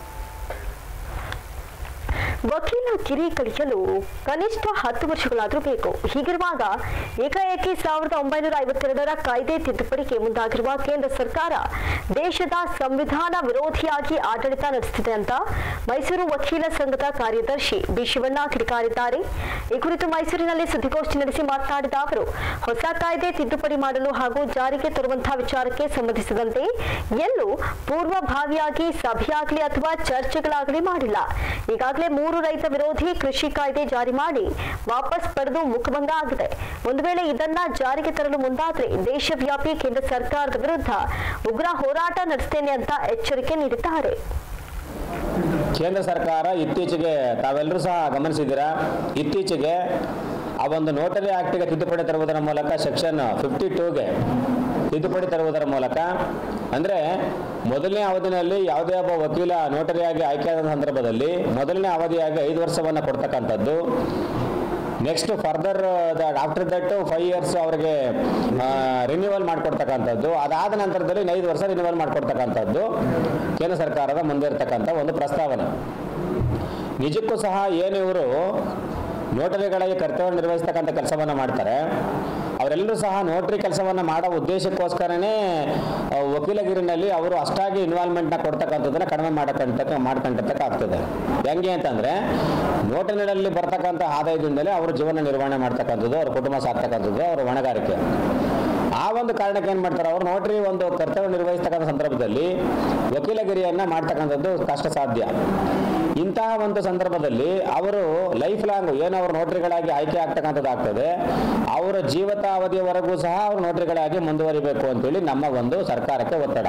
ವಕೀಲ ಕಿರಿ ಕಳಿಯಲು ಕನಿಷ್ಠ ಹತ್ತು ವರ್ಷಗಳಾದರೂ ಬೇಕು ಹೀಗಿರುವಾಗ ಏಕಾಏಕಿ ಸಾವಿರದ ಒಂಬೈನೂರ ಐವತ್ತೆರಡರ ಕಾಯ್ದೆ ತಿದ್ದುಪಡಿಗೆ ಮುಂದಾಗಿರುವ ಕೇಂದ್ರ ಸರ್ಕಾರ ದೇಶದ ಸಂವಿಧಾನ ವಿರೋಧಿಯಾಗಿ ಆಡಳಿತ ನಡೆಸುತ್ತಿದೆ ಅಂತ ಮೈಸೂರು ವಕೀಲ ಸಂಘದ ಕಾರ್ಯದರ್ಶಿ ಬಿ ಶಿವಣ್ಣ ಕಿಡಿಕಾರಿದ್ದಾರೆ ಈ ಕುರಿತು ಮೈಸೂರಿನಲ್ಲಿ ಸುದ್ದಿಗೋಷ್ಠಿ ನಡೆಸಿ ಮಾತನಾಡಿದ ಅವರು ಹೊಸ ಕಾಯ್ದೆ ತಿದ್ದುಪಡಿ ಮಾಡಲು ಹಾಗೂ ಜಾರಿಗೆ ತರುವಂತಹ ವಿಚಾರಕ್ಕೆ ಸಂಬಂಧಿಸಿದಂತೆ ಎಲ್ಲೂ ಪೂರ್ವಭಾವಿಯಾಗಿ ಸಭೆಯಾಗಲಿ ಅಥವಾ ಚರ್ಚೆಗಳಾಗಲಿ ಮಾಡಿಲ್ಲ ಈಗಾಗಲೇ ಮೂರು ರೈತ ವಿರೋಧಿ ಕೃಷಿ ಕಾಯ್ದೆ ಜಾರಿ ಮಾಡಿ ವಾಪಸ್ ಪಡೆದು ಮುಖಭಂಗ ಆಗಿದೆ ಒಂದು ವೇಳೆ ಇದನ್ನ ಜಾರಿಗೆ ತರಲು ಮುಂದಾದ್ರೆ ದೇಶವ್ಯಾಪಿ ಕೇಂದ್ರ ಸರ್ಕಾರದ ವಿರುದ್ಧ ಉಗ್ರ ಹೋರಾಟ ನಡೆಸ್ತೇನೆ ಅಂತ ಎಚ್ಚರಿಕೆ ನೀಡಿದ್ದಾರೆ ಕೇಂದ್ರ ಸರ್ಕಾರ ಇತ್ತೀಚೆಗೆ ತಾವೆಲ್ಲರೂ ಸಹ ಗಮನಿಸಿದ್ದೀರಾ ಇತ್ತೀಚೆಗೆ ಆ ಒಂದು ನೋಟರಿ ಆಕ್ಟಿಗೆ ತಿದ್ದುಪಡಿ ತರುವುದರ ಮೂಲಕ ಸೆಕ್ಷನ್ ಫಿಫ್ಟಿ ಟೂಗೆ ತಿದ್ದುಪಡಿ ತರುವುದರ ಮೂಲಕ ಅಂದರೆ ಮೊದಲನೇ ಅವಧಿನಲ್ಲಿ ಯಾವುದೇ ಒಬ್ಬ ವಕೀಲ ನೋಟರಿಯಾಗಿ ಆಯ್ಕೆಯಾದ ಸಂದರ್ಭದಲ್ಲಿ ಮೊದಲನೇ ಅವಧಿಯಾಗಿ ಐದು ವರ್ಷವನ್ನು ಕೊಡ್ತಕ್ಕಂಥದ್ದು next further after that five years ಅವರಿಗೆ ರಿನ್ಯೂವಲ್ ಮಾಡಿಕೊಡ್ತಕ್ಕಂಥದ್ದು ಅದಾದ ನಂತರದಲ್ಲಿ ಇನ್ನು ಐದು ವರ್ಷ ರಿನ್ಯೂವಲ್ ಮಾಡಿಕೊಡ್ತಕ್ಕಂಥದ್ದು ಕೇಂದ್ರ ಸರ್ಕಾರದ ಮುಂದೆ ಇರತಕ್ಕಂಥ ಒಂದು ಪ್ರಸ್ತಾವನೆ ನಿಜಕ್ಕೂ ಸಹ ಏನು ಇವರು ನೋಟರಿಗಳಿಗೆ ಕರ್ತವ್ಯ ನಿರ್ವಹಿಸ್ತಕ್ಕಂಥ ಕೆಲಸವನ್ನು ಮಾಡ್ತಾರೆ ಅವರೆಲ್ಲರೂ ಸಹ ನೋಟ್ರಿ ಕೆಲಸವನ್ನು ಮಾಡೋ ಉದ್ದೇಶಕ್ಕೋಸ್ಕರನೇ ಆ, ವಕೀಲಗಿರಿನಲ್ಲಿ ಅವರು ಅಷ್ಟಾಗಿ ಇನ್ವಾಲ್ವ್ಮೆಂಟ್ನ ಕೊಡ್ತಕ್ಕಂಥದ್ದನ್ನ ಕಡಿಮೆ ಮಾಡಕ್ಕಂತ ಮಾಡ್ಕೊಂಡಿರ್ತಕ್ಕಾಗ್ತದೆ ಹೆಂಗೆ ಅಂತಂದರೆ ನೋಟರಿನಲ್ಲಿ ಬರ್ತಕ್ಕಂಥ ಆದಾಯದಿಂದಲೇ ಅವರು ಜೀವನ ನಿರ್ವಹಣೆ ಮಾಡ್ತಕ್ಕಂಥದ್ದು ಅವ್ರ ಕುಟುಂಬ ಸಾಕ್ತಕ್ಕಂಥದ್ದು ಅವರ ಹೊಣೆಗಾರಿಕೆ ಆ ಒಂದು ಕಾರಣಕ್ಕೆ ಏನು ಮಾಡ್ತಾರೆ ಅವರು ನೋಟ್ರಿ ಒಂದು ಕರ್ತವ್ಯ ನಿರ್ವಹಿಸ್ತಕ್ಕಂಥ ಸಂದರ್ಭದಲ್ಲಿ ವಕೀಲಗಿರಿಯನ್ನು ಮಾಡ್ತಕ್ಕಂಥದ್ದು ಕಷ್ಟ ಸಾಧ್ಯ ಇಂತಹ ಒಂದು ಸಂದರ್ಭದಲ್ಲಿ ಅವರು ಲೈಫ್ ಲಾಂಗ್ ಏನು ಅವರು ನೋಟ್ರಿಗಳಾಗಿ ಆಯ್ಕೆ ಆಗ್ತಕ್ಕಂಥದ್ದಾಗ್ತದೆ ಅವರ ಜೀವಿತಾವಧಿಯವರೆಗೂ ಸಹ ಅವರು ನೋಟ್ರಿಗಳಾಗಿ ಮುಂದುವರಿಬೇಕು ಅಂತೇಳಿ ನಮ್ಮ ಒಂದು ಸರ್ಕಾರಕ್ಕೆ ಒತ್ತಡ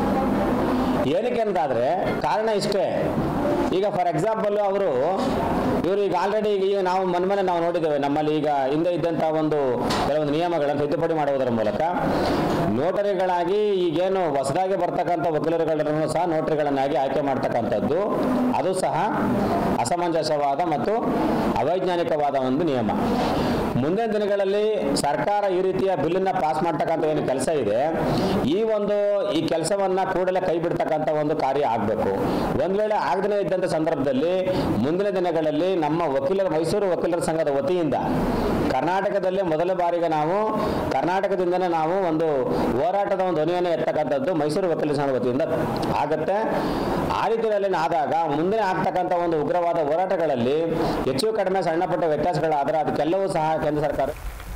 ಏನಕ್ಕೆ ಅಂತಾದ್ರೆ ಕಾರಣ ಇಷ್ಟೇ ಈಗ ಫಾರ್ ಎಕ್ಸಾಂಪಲ್ ಅವರು ಇವರು ಈಗ ಆಲ್ರೆಡಿ ಈಗ ನಾವು ಮನ್ಮನೆ ನಾವು ನೋಡಿದ್ದೇವೆ ನಮ್ಮಲ್ಲಿ ಈಗ ಹಿಂದೆ ಇದ್ದಂಥ ಒಂದು ಕೆಲವೊಂದು ನಿಯಮಗಳನ್ನು ತಿದ್ದುಪಡಿ ಮಾಡುವುದರ ಮೂಲಕ ನೋಟರಿಗಳಾಗಿ ಈಗೇನು ಹೊಸದಾಗಿ ಬರ್ತಕ್ಕಂಥ ವಕೀಲರುಗಳನ್ನು ಸಹ ನೋಟರಿಗಳನ್ನಾಗಿ ಆಯ್ಕೆ ಮಾಡ್ತಕ್ಕಂಥದ್ದು ಅದು ಸಹ ಅಸಮಂಜಸವಾದ ಮತ್ತು ಅವೈಜ್ಞಾನಿಕವಾದ ಒಂದು ನಿಯಮ ಮುಂದಿನ ದಿನಗಳಲ್ಲಿ ಸರ್ಕಾರ ಈ ರೀತಿಯ ಬಿಲ್ಲನ್ನ ಪಾಸ್ ಮಾಡ್ತಕ್ಕಂಥ ಏನು ಕೆಲಸ ಇದೆ ಈ ಒಂದು ಈ ಕೆಲಸವನ್ನ ಕೂಡಲೇ ಕೈ ಬಿಡ್ತಕ್ಕಂಥ ಒಂದು ಕಾರ್ಯ ಆಗಬೇಕು ಒಂದ್ ವೇಳೆ ಆಗದೇ ಇದ್ದಂಥ ಸಂದರ್ಭದಲ್ಲಿ ಮುಂದಿನ ದಿನಗಳಲ್ಲಿ ನಮ್ಮ ವಕೀಲರ ಮೈಸೂರು ವಕೀಲರ ಸಂಘದ ವತಿಯಿಂದ ಕರ್ನಾಟಕದಲ್ಲೇ ಮೊದಲ ಬಾರಿಗೆ ನಾವು ಕರ್ನಾಟಕದಿಂದನೇ ನಾವು ಒಂದು ಹೋರಾಟದ ಒಂದು ಧ್ವನಿಯನ್ನು ಎತ್ತಕ್ಕಂಥದ್ದು ಮೈಸೂರು ವಕೀಲರ ಸಂಘದ ವತಿಯಿಂದ ಆಗತ್ತೆ ಆ ರೀತಿಯಲ್ಲಿ ಆದಾಗ ಮುಂದೆ ಆಗ್ತಕ್ಕಂಥ ಒಂದು ಉಗ್ರವಾದ ಹೋರಾಟಗಳಲ್ಲಿ ಹೆಚ್ಚು ಕಡಿಮೆ ಸಣ್ಣ ಪುಟ್ಟ ವ್ಯತ್ಯಾಸಗಳಾದರೆ ಅದಕ್ಕೆಲ್ಲವೂ ಸಹ ಕೇಂದ್ರ ಸರ್ಕಾರ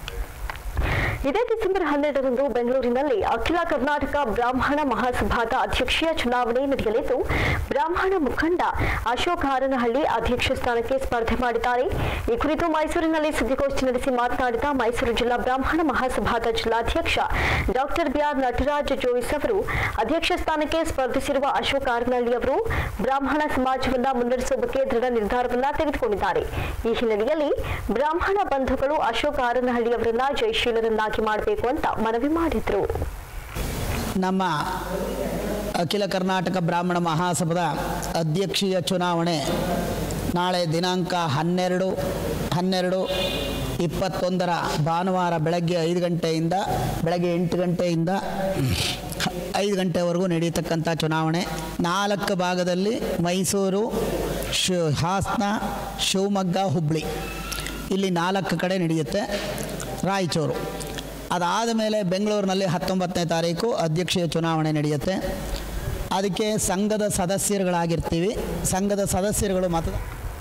ಇದೇ ಡಿಸೆಂಬರ್ ಹನ್ನೆರಡರಂದು ಬೆಂಗಳೂರಿನಲ್ಲಿ ಅಖಿಲ ಕರ್ನಾಟಕ ಬ್ರಾಹ್ಮಣ ಮಹಾಸಭಾದ ಅಧ್ಯಕ್ಷೀಯ ಚುನಾವಣೆ ನಡೆಯಲಿದ್ದು ಬ್ರಾಹ್ಮಣ ಮುಖಂಡ ಅಶೋಕ್ ಹಾರನಹಳ್ಳಿ ಅಧ್ಯಕ್ಷ ಸ್ಥಾನಕ್ಕೆ ಸ್ಪರ್ಧೆ ಮಾಡಿದ್ದಾರೆ ಈ ಕುರಿತು ಮೈಸೂರಿನಲ್ಲಿ ಸುದ್ದಿಗೋಷ್ಠಿ ನಡೆಸಿ ಮಾತನಾಡಿದ ಮೈಸೂರು ಜಿಲ್ಲಾ ಬ್ರಾಹ್ಮಣ ಮಹಾಸಭಾದ ಜಿಲ್ಲಾಧ್ಯಕ್ಷ ಡಾಕ್ಟರ್ ಬಿಆರ್ ನಟರಾಜ್ ಜೋಯಿಸ್ ಅವರು ಅಧ್ಯಕ್ಷ ಸ್ಥಾನಕ್ಕೆ ಸ್ಪರ್ಧಿಸಿರುವ ಅಶೋಕ್ ಹಾರನಹಳ್ಳಿ ಅವರು ಬ್ರಾಹ್ಮಣ ಸಮಾಜವನ್ನ ಮುನ್ನಡೆಸುವ ಬಗ್ಗೆ ದೃಢ ನಿರ್ಧಾರವನ್ನ ತೆಗೆದುಕೊಂಡಿದ್ದಾರೆ ಈ ಹಿನ್ನೆಲೆಯಲ್ಲಿ ಬ್ರಾಹ್ಮಣ ಬಂಧುಗಳು ಅಶೋಕ್ ಹಾರನಹಳ್ಳಿ ಅವರನ್ನ ಜಯಶೀಲರನ್ನಾಗಿ ಮಾಡಬೇಕು ಅಂತ ಮನವಿ ಮಾಡಿದ್ರು ನಮ್ಮ ಅಖಿಲ ಕರ್ನಾಟಕ ಬ್ರಾಹ್ಮಣ ಮಹಾಸಭಾದ ಅಧ್ಯಕ್ಷೀಯ ಚುನಾವಣೆ ನಾಳೆ ದಿನಾಂಕ ಹನ್ನೆರಡು ಹನ್ನೆರಡು ಇಪ್ಪತ್ತೊಂದರ ಭಾನುವಾರ ಬೆಳಗ್ಗೆ ಐದು ಗಂಟೆಯಿಂದ ಬೆಳಗ್ಗೆ ಎಂಟು ಗಂಟೆಯಿಂದ ಐದು ಗಂಟೆವರೆಗೂ ನಡೆಯತಕ್ಕಂಥ ಚುನಾವಣೆ ನಾಲ್ಕು ಭಾಗದಲ್ಲಿ ಮೈಸೂರು ಶಿ ಹಾಸನ ಶಿವಮೊಗ್ಗ ಹುಬ್ಬಳ್ಳಿ ಇಲ್ಲಿ ನಾಲ್ಕು ಕಡೆ ನಡೆಯುತ್ತೆ ರಾಯಚೂರು ಅದಾದ ಮೇಲೆ ಬೆಂಗಳೂರಿನಲ್ಲಿ ಹತ್ತೊಂಬತ್ತನೇ ತಾರೀಕು ಅಧ್ಯಕ್ಷೀಯ ಚುನಾವಣೆ ನಡೆಯುತ್ತೆ ಅದಕ್ಕೆ ಸಂಘದ ಸದಸ್ಯರುಗಳಾಗಿರ್ತೀವಿ ಸಂಘದ ಸದಸ್ಯರುಗಳು ಮತದ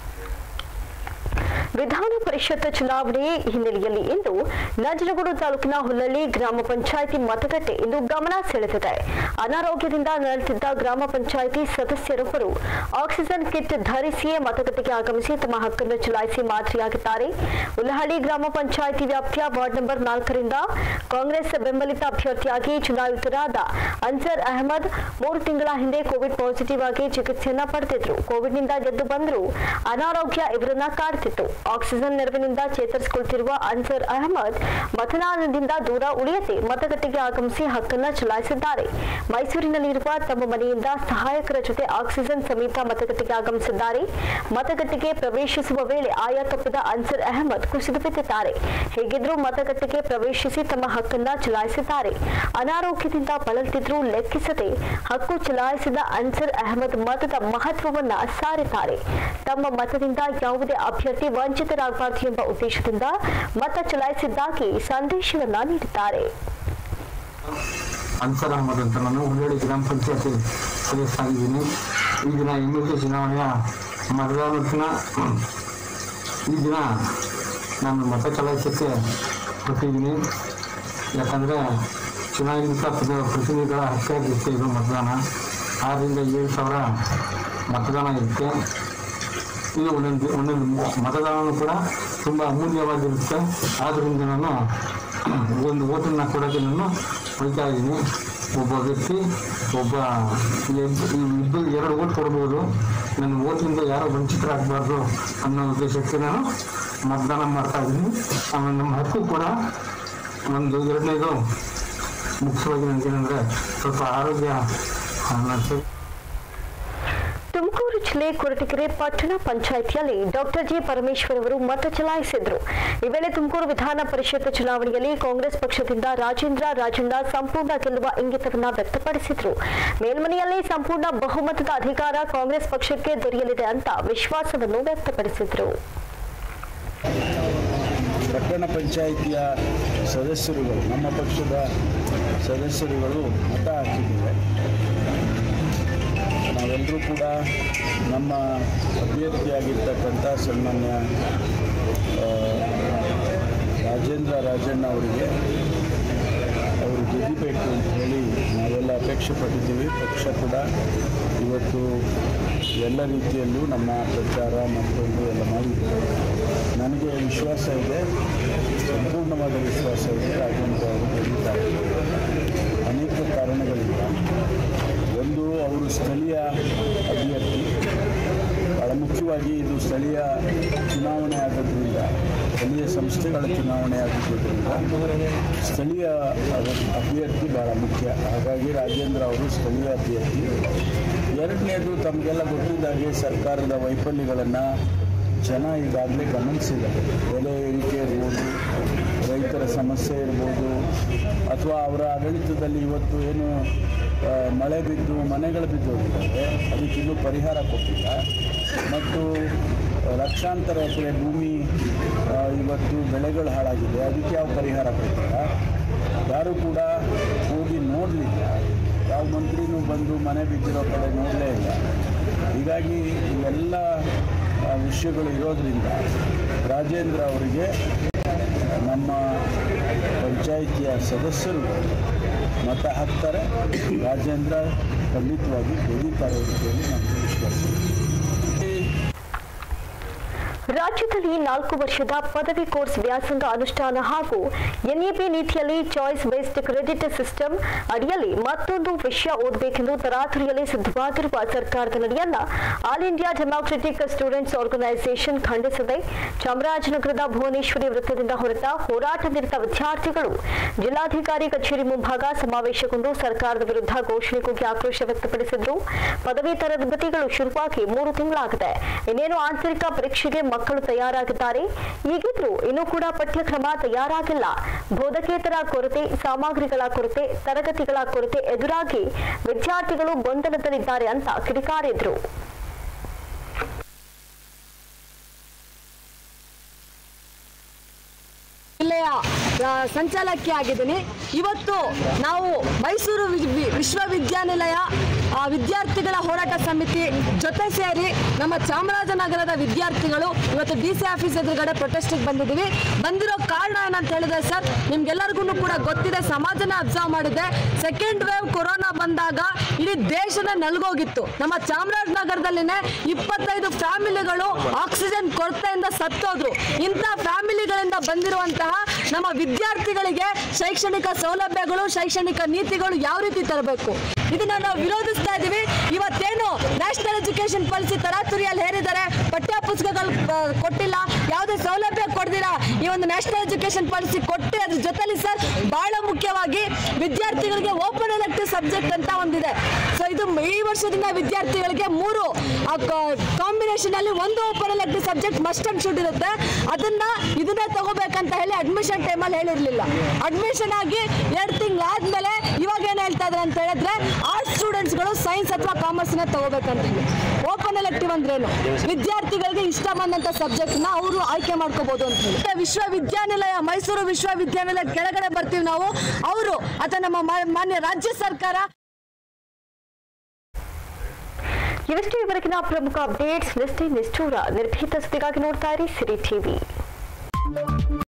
ವಿಧಾನ ಪರಿಷತ್ ಚುನಾವಣೆ ಹಿನ್ನೆಲೆಯಲ್ಲಿ ಇಂದು ನಂಜನಗೂಡು ತಾಲೂಕಿನ ಹುಲ್ಲಳ್ಳಿ ಗ್ರಾಮ ಪಂಚಾಯಿತಿ ಮತಗಟ್ಟೆ ಇಂದು ಗಮನ ಸೆಳೆದಿದೆ ಅನಾರೋಗ್ಯದಿಂದ ನರಳುತ್ತಿದ್ದ ಗ್ರಾಮ ಪಂಚಾಯಿತಿ ಸದಸ್ಯರೊಬ್ಬರು ಆಕ್ಸಿಜನ್ ಕಿಟ್ ಧರಿಸಿಯೇ ಮತಗಟ್ಟೆಗೆ ಆಗಮಿಸಿ ತಮ್ಮ ಹಕ್ಕನ್ನು ಚಲಾಯಿಸಿ ಮಾದರಿಯಾಗಿದ್ದಾರೆ ಹುಲ್ಲಹಳ್ಳಿ ಗ್ರಾಮ ಪಂಚಾಯಿತಿ ವ್ಯಾಪ್ತಿಯ ವಾರ್ಡ್ ನಂಬರ್ ನಾಲ್ಕರಿಂದ ಕಾಂಗ್ರೆಸ್ ಬೆಂಬಲಿತ ಅಭ್ಯರ್ಥಿಯಾಗಿ ಚುನಾಯಿತರಾದ ಅನ್ಸರ್ ಅಹಮದ್ ಮೂರು ತಿಂಗಳ ಹಿಂದೆ ಕೋವಿಡ್ ಪಾಸಿಟಿವ್ ಆಗಿ ಚಿಕಿತ್ಸೆಯನ್ನ ಪಡೆದಿದ್ರು ಕೋವಿಡ್ನಿಂದ ಗೆದ್ದು ಬಂದರೂ ಅನಾರೋಗ್ಯ ಇವರನ್ನ ಕಾಡ್ತಿತ್ತು ಆಕ್ಸಿಜನ್ ನೆರವಿನಿಂದ ಚೇತರಿಸಿಕೊಳ್ತಿರುವ ಅನ್ಸರ್ ಅಹಮದ್ ಮತದಾನದಿಂದ ದೂರ ಉಳಿಯದೆ ಮತಗಟ್ಟೆಗೆ ಆಗಮಿಸಿ ಹಕ್ಕನ್ನ ಚಲಾಯಿಸಿದ್ದಾರೆ ಮೈಸೂರಿನಲ್ಲಿರುವ ತಮ್ಮ ಮನೆಯಿಂದ ಸಹಾಯಕರ ಜೊತೆ ಆಕ್ಸಿಜನ್ ಸಮೇತ ಮತಗಟ್ಟೆಗೆ ಆಗಮಿಸಿದ್ದಾರೆ ಮತಗಟ್ಟೆಗೆ ಪ್ರವೇಶಿಸುವ ವೇಳೆ ಆಯಾ ತಪ್ಪಿದ ಅನ್ಸರ್ ಅಹಮದ್ ಕುಸಿದು ಬಿದ್ದಿದ್ದಾರೆ ಹೇಗಿದ್ರೂ ಮತಗಟ್ಟೆಗೆ ಪ್ರವೇಶಿಸಿ ತಮ್ಮ ಹಕ್ಕನ್ನ ಚಲಾಯಿಸಿದ್ದಾರೆ ಅನಾರೋಗ್ಯದಿಂದ ಬಳಲ್ತಿದ್ರೂ ಲೆಕ್ಕಿಸದೆ ಹಕ್ಕು ಚಲಾಯಿಸಿದ ಅನ್ಸರ್ ಅಹಮದ್ ಮತದ ಮಹತ್ವವನ್ನ ಸಾರಿದ್ದಾರೆ ತಮ್ಮ ಮತದಿಂದ ಯಾವುದೇ ಅಭ್ಯರ್ಥಿ ವಂಚಿತರಾಗಬಾರದು ಎಂಬ ಉದ್ದೇಶದಿಂದ ಮತ ಚಲಾಯಿಸಿದ್ದಾಗಿ ಸಂದೇಶವನ್ನ ನೀಡಿದ್ದಾರೆ ಅನ್ಸರ್ ಅಹಮದ್ ಅಂತ ನಾನು ಹುಲ್ಲಳ್ಳಿ ಗ್ರಾಮ ಪಂಚಾಯತಿ ಸದಸ್ಯನಾಗಿದ್ದೀನಿ ಈ ದಿನ ಎಮ್ ಎಲ್ ಸಿ ಚುನಾವಣೆಯ ಮತದಾನದ ಈ ದಿನ ನಾನು ಮತ ಚಲಾಯಿಸೋಕ್ಕೆ ಕೊಟ್ಟಿದ್ದೀನಿ ಯಾಕಂದರೆ ಚುನಾಯಿತ ಪ್ರತಿ- ಪ್ರತಿನಿಧಿಗಳ ಹಕ್ಕಾಗಿರುತ್ತೆ ಇದು ಮತದಾನ ಆರರಿಂದ ಏಳು ಸಾವಿರ ಮತದಾನ ಇರುತ್ತೆ ಇದು ಒಂದೊಂದು ಒಂದೊಂದು ಮತದಾನವೂ ಕೂಡ ತುಂಬ ಅಮೂಲ್ಯವಾಗಿರುತ್ತೆ ಆದ್ದರಿಂದ ನಾನು ಒಂದು ಓಟನ್ನು ಕೊಡೋಕ್ಕೆ ನಾನು ಹೊಯ್ತಾ ಇದ್ದೀನಿ ಒಬ್ಬ ವ್ಯಕ್ತಿ ಒಬ್ಬ ಇಬ್ಬ- ಇಬ್ಬರು ಎರಡು ಓಟ್ ಕೊಡ್ಬೋದು ನನ್ನ ಓಟಿಂದ ಯಾರು ವಂಚಿತರಾಗಬಾರ್ದು ಅನ್ನೋ ಉದ್ದೇಶಕ್ಕೆ ನಾನು ಮತದಾನ ಮಾಡ್ತಾ ಇದ್ದೀನಿ ಆಮೇಲೆ ನಮ್ಮ ಹಕ್ಕು ಕೂಡ ಒಂದು ಎರಡನೇದು ಮುಖ್ಯವಾಗಿ ನನಗೇನೆಂದರೆ ಸ್ವಲ್ಪ ಆರೋಗ್ಯ ಆ, ನಾನು ತುಮಕೂರು ಜಿಲ್ಲೆ ಕೊರಟಗೆರೆ ಪಟ್ಟಣ ಪಂಚಾಯಿತಿಯಲ್ಲಿ ಡಾಕ್ಟರ್ ಜಿ ಪರಮೇಶ್ವರ್ ಅವರು ಮತ ಚಲಾಯಿಸಿದ್ರು ಈ ವೇಳೆ ತುಮಕೂರು ವಿಧಾನ ಪರಿಷತ್ ಚುನಾವಣೆಯಲ್ಲಿ ಕಾಂಗ್ರೆಸ್ ಪಕ್ಷದಿಂದ ರಾಜೇಂದ್ರ ರಾಜಣ್ಣ ಸಂಪೂರ್ಣ ಗೆಲ್ಲುವ ಇಂಗಿತವನ್ನ ವ್ಯಕ್ತಪಡಿಸಿದ್ರು ಮೇಲ್ಮನೆಯಲ್ಲಿ ಸಂಪೂರ್ಣ ಬಹುಮತದ ಅಧಿಕಾರ ಕಾಂಗ್ರೆಸ್ ಪಕ್ಷಕ್ಕೆ ದೊರೆಯಲಿದೆ ಅಂತ ವಿಶ್ವಾಸವನ್ನು ವ್ಯಕ್ತಪಡಿಸಿದ್ರು ಪಟ್ಟಣ ಪಂಚಾಯಿತಿಯ ಸದಸ್ಯರುಗಳು ನಮ್ಮ ಪಕ್ಷದ ಸದಸ್ಯರುಗಳು ಮತ ಹಾಕಿದ್ದೇವೆ ನಾವೆಲ್ಲರೂ ಕೂಡ ನಮ್ಮ ಅಭ್ಯರ್ಥಿಯಾಗಿರ್ತಕ್ಕಂಥ ಸನ್ಮಾನ್ಯ ಆ, ರಾಜೇಂದ್ರ ರಾಜಣ್ಣ ಅವರಿಗೆ ಅವರು ಗೆದ್ದಿಬೇಕು ಅಂತ ಹೇಳಿ ನಾವೆಲ್ಲ ಅಪೇಕ್ಷೆ ಪಟ್ಟಿದ್ದೀವಿ ಪಕ್ಷ ಕೂಡ ಇವತ್ತು ಎಲ್ಲ ರೀತಿಯಲ್ಲೂ ನಮ್ಮ ಪ್ರಚಾರ ಮತ್ತೊಂದು ಎಲ್ಲ ಮಾಡಿದ್ದೇವೆ ನನಗೆ ವಿಶ್ವಾಸ ಇದೆ ಸಂಪೂರ್ಣವಾದ ವಿಶ್ವಾಸ ಇದೆ ರಾಜೇಂದ್ರ ಅವರು ಗೆದ್ದಿದ್ದಾರೆ ಅನೇಕ ಕಾರಣಗಳಿಂದ ಒಂದು ಅವರು ಸ್ಥಳೀಯ ಅಭ್ಯರ್ಥಿ ಭಾಳ ಮುಖ್ಯವಾಗಿ ಇದು ಸ್ಥಳೀಯ ಚುನಾವಣೆ ಆಗೋದ್ರಿಂದ ಸ್ಥಳೀಯ ಸಂಸ್ಥೆಗಳ ಚುನಾವಣೆ ಆಗಿದ್ದರಿಂದ ಸ್ಥಳೀಯ ಅಭ- ಅಭ್ಯರ್ಥಿ ಭಾಳ ಮುಖ್ಯ ಹಾಗಾಗಿ ರಾಜೇಂದ್ರ ಅವರು ಸ್ಥಳೀಯ ಅಭ್ಯರ್ಥಿ ಎರಡನೇದು ತಮಗೆಲ್ಲ ಗೊತ್ತಿದ್ದ ಹಾಗೆ ಸರ್ಕಾರದ ವೈಫಲ್ಯಗಳನ್ನು ಜನ ಈಗಾಗಲೇ ಗಮನಿಸಿದ್ದಾರೆ ಬೆಲೆ ಏರಿಕೆ ಇರ್ಬೋದು ರೈತರ ಸಮಸ್ಯೆ ಇರ್ಬೋದು ಅಥವಾ ಅವರ ಆಡಳಿತದಲ್ಲಿ ಇವತ್ತು ಏನು ಆ, ಮಳೆ ಬಿದ್ದು ಮನೆಗಳು ಬಿದ್ದು ಹೋಗಿದ್ದಾವೆ ಅದಕ್ಕಿನ್ನೂ ಪರಿಹಾರ ಕೊಟ್ಟಿಲ್ಲ ಮತ್ತು ಲಕ್ಷಾಂತರ ಎಕರೆ ಭೂಮಿ ಆ, ಇವತ್ತು ಬೆಳೆಗಳು ಹಾಳಾಗಿದೆ ಅದಕ್ಕೆ ಯಾವ ಪರಿಹಾರ ಕೊಟ್ಟಿಲ್ಲ ಯಾರು ಕೂಡ ಹೋಗಿ ನೋಡಲಿಲ್ಲ ಯಾವ ಮಂತ್ರಿನೂ ಬಂದು ಮನೆ ಬಿದ್ದಿರೋ ಕಡೆ ನೋಡಲೇ ಇಲ್ಲ ಹೀಗಾಗಿ ಇವೆಲ್ಲ ಆ, ವಿಷಯಗಳು ಇರೋದ್ರಿಂದ ರಾಜೇಂದ್ರ ಅವರಿಗೆ ನಮ್ಮ ಪಂಚಾಯಿತಿಯ ಸದಸ್ಯರು ಮತ ಹಾಕ್ತಾರೆ ರಾಜೇಂದ್ರ ಖಂಡಿತವಾಗಿ ಗೆಲ್ಲುತ್ತಾರೆ ಅಂತ ಹೇಳಿ ನಮಗೆ ವಿಶ್ವಾಸ ಇದೆ. ರಾಜ್ಯದಲ್ಲಿ ನಾಲ್ಕು ವರ್ಷದ ಪದವಿ ಕೋರ್ಸ್ ವ್ಯಾಸಂಗ ಅನುಷ್ಠಾನ ಹಾಗೂ ಎನ್ಇಪಿ ನೀತಿಯಲ್ಲಿ ಚಾಯ್ಸ್ ಬೇಸ್ಡ್ ಕ್ರೆಡಿಟ್ ಸಿಸ್ಟಮ್ ಅಡಿಯಲ್ಲಿ ಮತ್ತೊಂದು ವಿಷಯ ಓದಬೇಕೆಂದು ತರಾತುರಿಯಲ್ಲಿ ಸಿದ್ಧವಾಗಿರುವ ಸರ್ಕಾರದ ನಡೆಯನ್ನ all India democratic students organisation ಖಂಡಿಸಿದೆ ಚಾಮರಾಜನಗರದ ಭುವನೇಶ್ವರಿ ವೃತ್ತದಿಂದ ಹೊರಟ ಹೋರಾಟ ನಿರತ ವಿದ್ಯಾರ್ಥಿಗಳು ಜಿಲ್ಲಾಧಿಕಾರಿ ಕಚೇರಿ ಮುಂಭಾಗ ಸಮಾವೇಶಗೊಂಡು ಸರ್ಕಾರದ ವಿರುದ್ಧ ಘೋಷಣೆ ಕೂಗಿ ಆಕ್ರೋಶ ವ್ಯಕ್ತಪಡಿಸಿದ್ರು ಪದವಿ ತರಗತಿಗಳು ಶುರುವಾಗಿ ಮೂರು ತಿಂಗಳಾಗಿದೆ ಇನ್ನೇನು ಆಂತರಿಕ ಪರೀಕ್ಷೆಗೆ ಮಕ್ಕಳು ತಯಾರಾಗಿದ್ದಾರೆ ಈಗಿದ್ರೂ ಇನ್ನೂ ಕೂಡ ಪಠ್ಯಕ್ರಮ ತಯಾರಾಗಿಲ್ಲ ಬೋಧಕೇತರ ಕೊರತೆ ಸಾಮಗ್ರಿಗಳ ಕೊರತೆ ತರಗತಿಗಳ ಕೊರತೆ ಎದುರಾಗಿ ವಿದ್ಯಾರ್ಥಿಗಳು ಗೊಂದಲದಲ್ಲಿದ್ದಾರೆ ಅಂತ ಕಿಡಿಕಾರಿದ್ರು ಜಿಲ್ಲೆಯ ಆ, ಸಂಚಾಲಕಿ ಆಗಿದ್ದೀನಿ ಇವತ್ತು ನಾವು ಮೈಸೂರು ವಿ- ವಿ- ವಿಶ್ವವಿದ್ಯಾನಿಲಯ ಆ, ವಿದ್ಯಾರ್ಥಿಗಳ ಹೋರಾಟ ಸಮಿತಿ ಜೊತೆ ಸೇರಿ ನಮ್ಮ ಚಾಮರಾಜನಗರದ ವಿದ್ಯಾರ್ಥಿಗಳು ಇವತ್ತು ಡಿ ಸಿ ಆಫೀಸ್ ಎದುರುಗಡೆ ಪ್ರೊಟೆಸ್ಟಿಗೆ ಬಂದಿದ್ದೀವಿ ಬಂದಿರೋ ಕಾರಣ ಏನಂತ ಹೇಳಿದ್ರೆ ಸರ್ ನಿಮ್ಗೆಲ್ಲರಿಗೂ ಕೂಡ ಗೊತ್ತಿದೆ ಸಮಾಜನ ಅಬ್ಸರ್ವ್ ಮಾಡಿದೆ ಸೆಕೆಂಡ್ ವೇವ್ ಕೊರೋನಾ ಬಂದಾಗ ಇಡೀ ದೇಶನೇ ನಲ್ಗೋಗಿತ್ತು ನಮ್ಮ ಚಾಮರಾಜನಗರದಲ್ಲಿನೇ ಇಪ್ಪತ್ತೈದು ಫ್ಯಾಮಿಲಿಗಳು ಆಕ್ಸಿಜನ್ ಕೊರತೆಯಿಂದ ಸತ್ತೋದ್ರು ಇಂಥ ಫ್ಯಾಮಿಲಿಗಳಿಂದ ಬಂದಿರುವಂತಹ ನಮ್ಮ ವಿದ್ಯಾರ್ಥಿಗಳಿಗೆ ಶೈಕ್ಷಣಿಕ ಸೌಲಭ್ಯಗಳು ಶೈಕ್ಷಣಿಕ ನೀತಿಗಳು ಯಾವ ರೀತಿ ತರಬೇಕು ಇದನ್ನ ನಾವು ವಿರೋಧಿಸ್ತಾ ಇದೀವಿ ಇವತ್ತೇನು ನ್ಯಾಷನಲ್ ಎಜುಕೇಶನ್ ಪಾಲಿಸಿ ತರಾತುರಿಯಲ್ಲಿ ಹೇರಿದ್ದಾರೆ ಪಠ್ಯ ಪುಸ್ತಕಗಳು ಆ, ಕೊಟ್ಟಿಲ್ಲ ಯಾವುದೇ ಸೌಲಭ್ಯ ಕೊಡ್ದಿರಾ ಈ ಒಂದು ನ್ಯಾಷನಲ್ ಎಜುಕೇಶನ್ ಪಾಲಿಸಿ ಕೊಟ್ಟು ಅದ್ರ ಜೊತೆಲಿ ಸರ್ ಬಹಳ ಮುಖ್ಯವಾಗಿ ವಿದ್ಯಾರ್ಥಿಗಳಿಗೆ ಓಪನ್ ಎಲೆಕ್ಟಿವ್ ಸಬ್ಜೆಕ್ಟ್ ಅಂತ ಒಂದಿದೆ ಸೊ ಇದು ಈ ವರ್ಷದಿಂದ ವಿದ್ಯಾರ್ಥಿಗಳಿಗೆ ಮೂರು ಕಾಂಬಿನೇಷನ್ ಅಲ್ಲಿ ಒಂದು open elective subject must and should ಇರುತ್ತೆ ಅದನ್ನ ಇದನ್ನೇ ತಗೋಬೇಕಂತ ಹೇಳಿ ಅಡ್ಮಿಷನ್ ಟೈಮಲ್ಲಿ ಹೇಳಿರ್ಲಿಲ್ಲ ಅಡ್ಮಿಷನ್ ಆಗಿ ಎರಡು ತಿಂಗಳಾದ್ಮೇಲೆ ಇವಾಗ ಏನ್ ಹೇಳ್ತಾ ಇದ್ದಾರೆ ಅಂತ ಹೇಳಿದ್ರೆ ಆರ್ಟ್ಸ್ ಸ್ಟೂಡೆಂಟ್ಸ್ಗಳು ಸೈನ್ಸ್ ಅಥವಾ ಕಾಮರ್ಸ್ನ ತಗೋಬೇಕಂತ ಹೇಳಿ ಓಪನ್ ಎಲೆಕ್ಟಿವ್ ಅಂದ್ರೇನು ವಿದ್ಯಾರ್ಥಿಗಳಿಗೆ ಇಷ್ಟ ಬಂದಂತ ಸಬ್ಜೆಕ್ಟ್ ನ ಅವರು ಆಯ್ಕೆ ಮಾಡ್ಕೋಬಹುದು ಅಂತ ಹೇಳಿ ಮತ್ತೆ ವಿಶ್ವವಿದ್ಯಾನಿಲಯ ಮೈಸೂರು ವಿಶ್ವವಿದ್ಯಾನಿಲಯ ಕೆಳಗಡೆ ಬರ್ತೀವಿ ನಾವು ಅವರು ಅಥವಾ ನಮ್ಮ ಮಾ- ಮಾನ್ಯ ರಾಜ್ಯ ಸರ್ಕಾರ ಇವಷ್ಟೇ ಇವರೆಗಿನ ಪ್ರಮುಖ ಅಪ್ಡೇಟ್ಸ್ ನಿಷ್ಠೆ ನಿಷ್ಠೂರ ನಿರ್ಭೀತ ಸುದ್ದಿಗಾಗಿ ನೋಡ್ತಾ ಇರಿ ಸಿರಿ ಟಿವಿ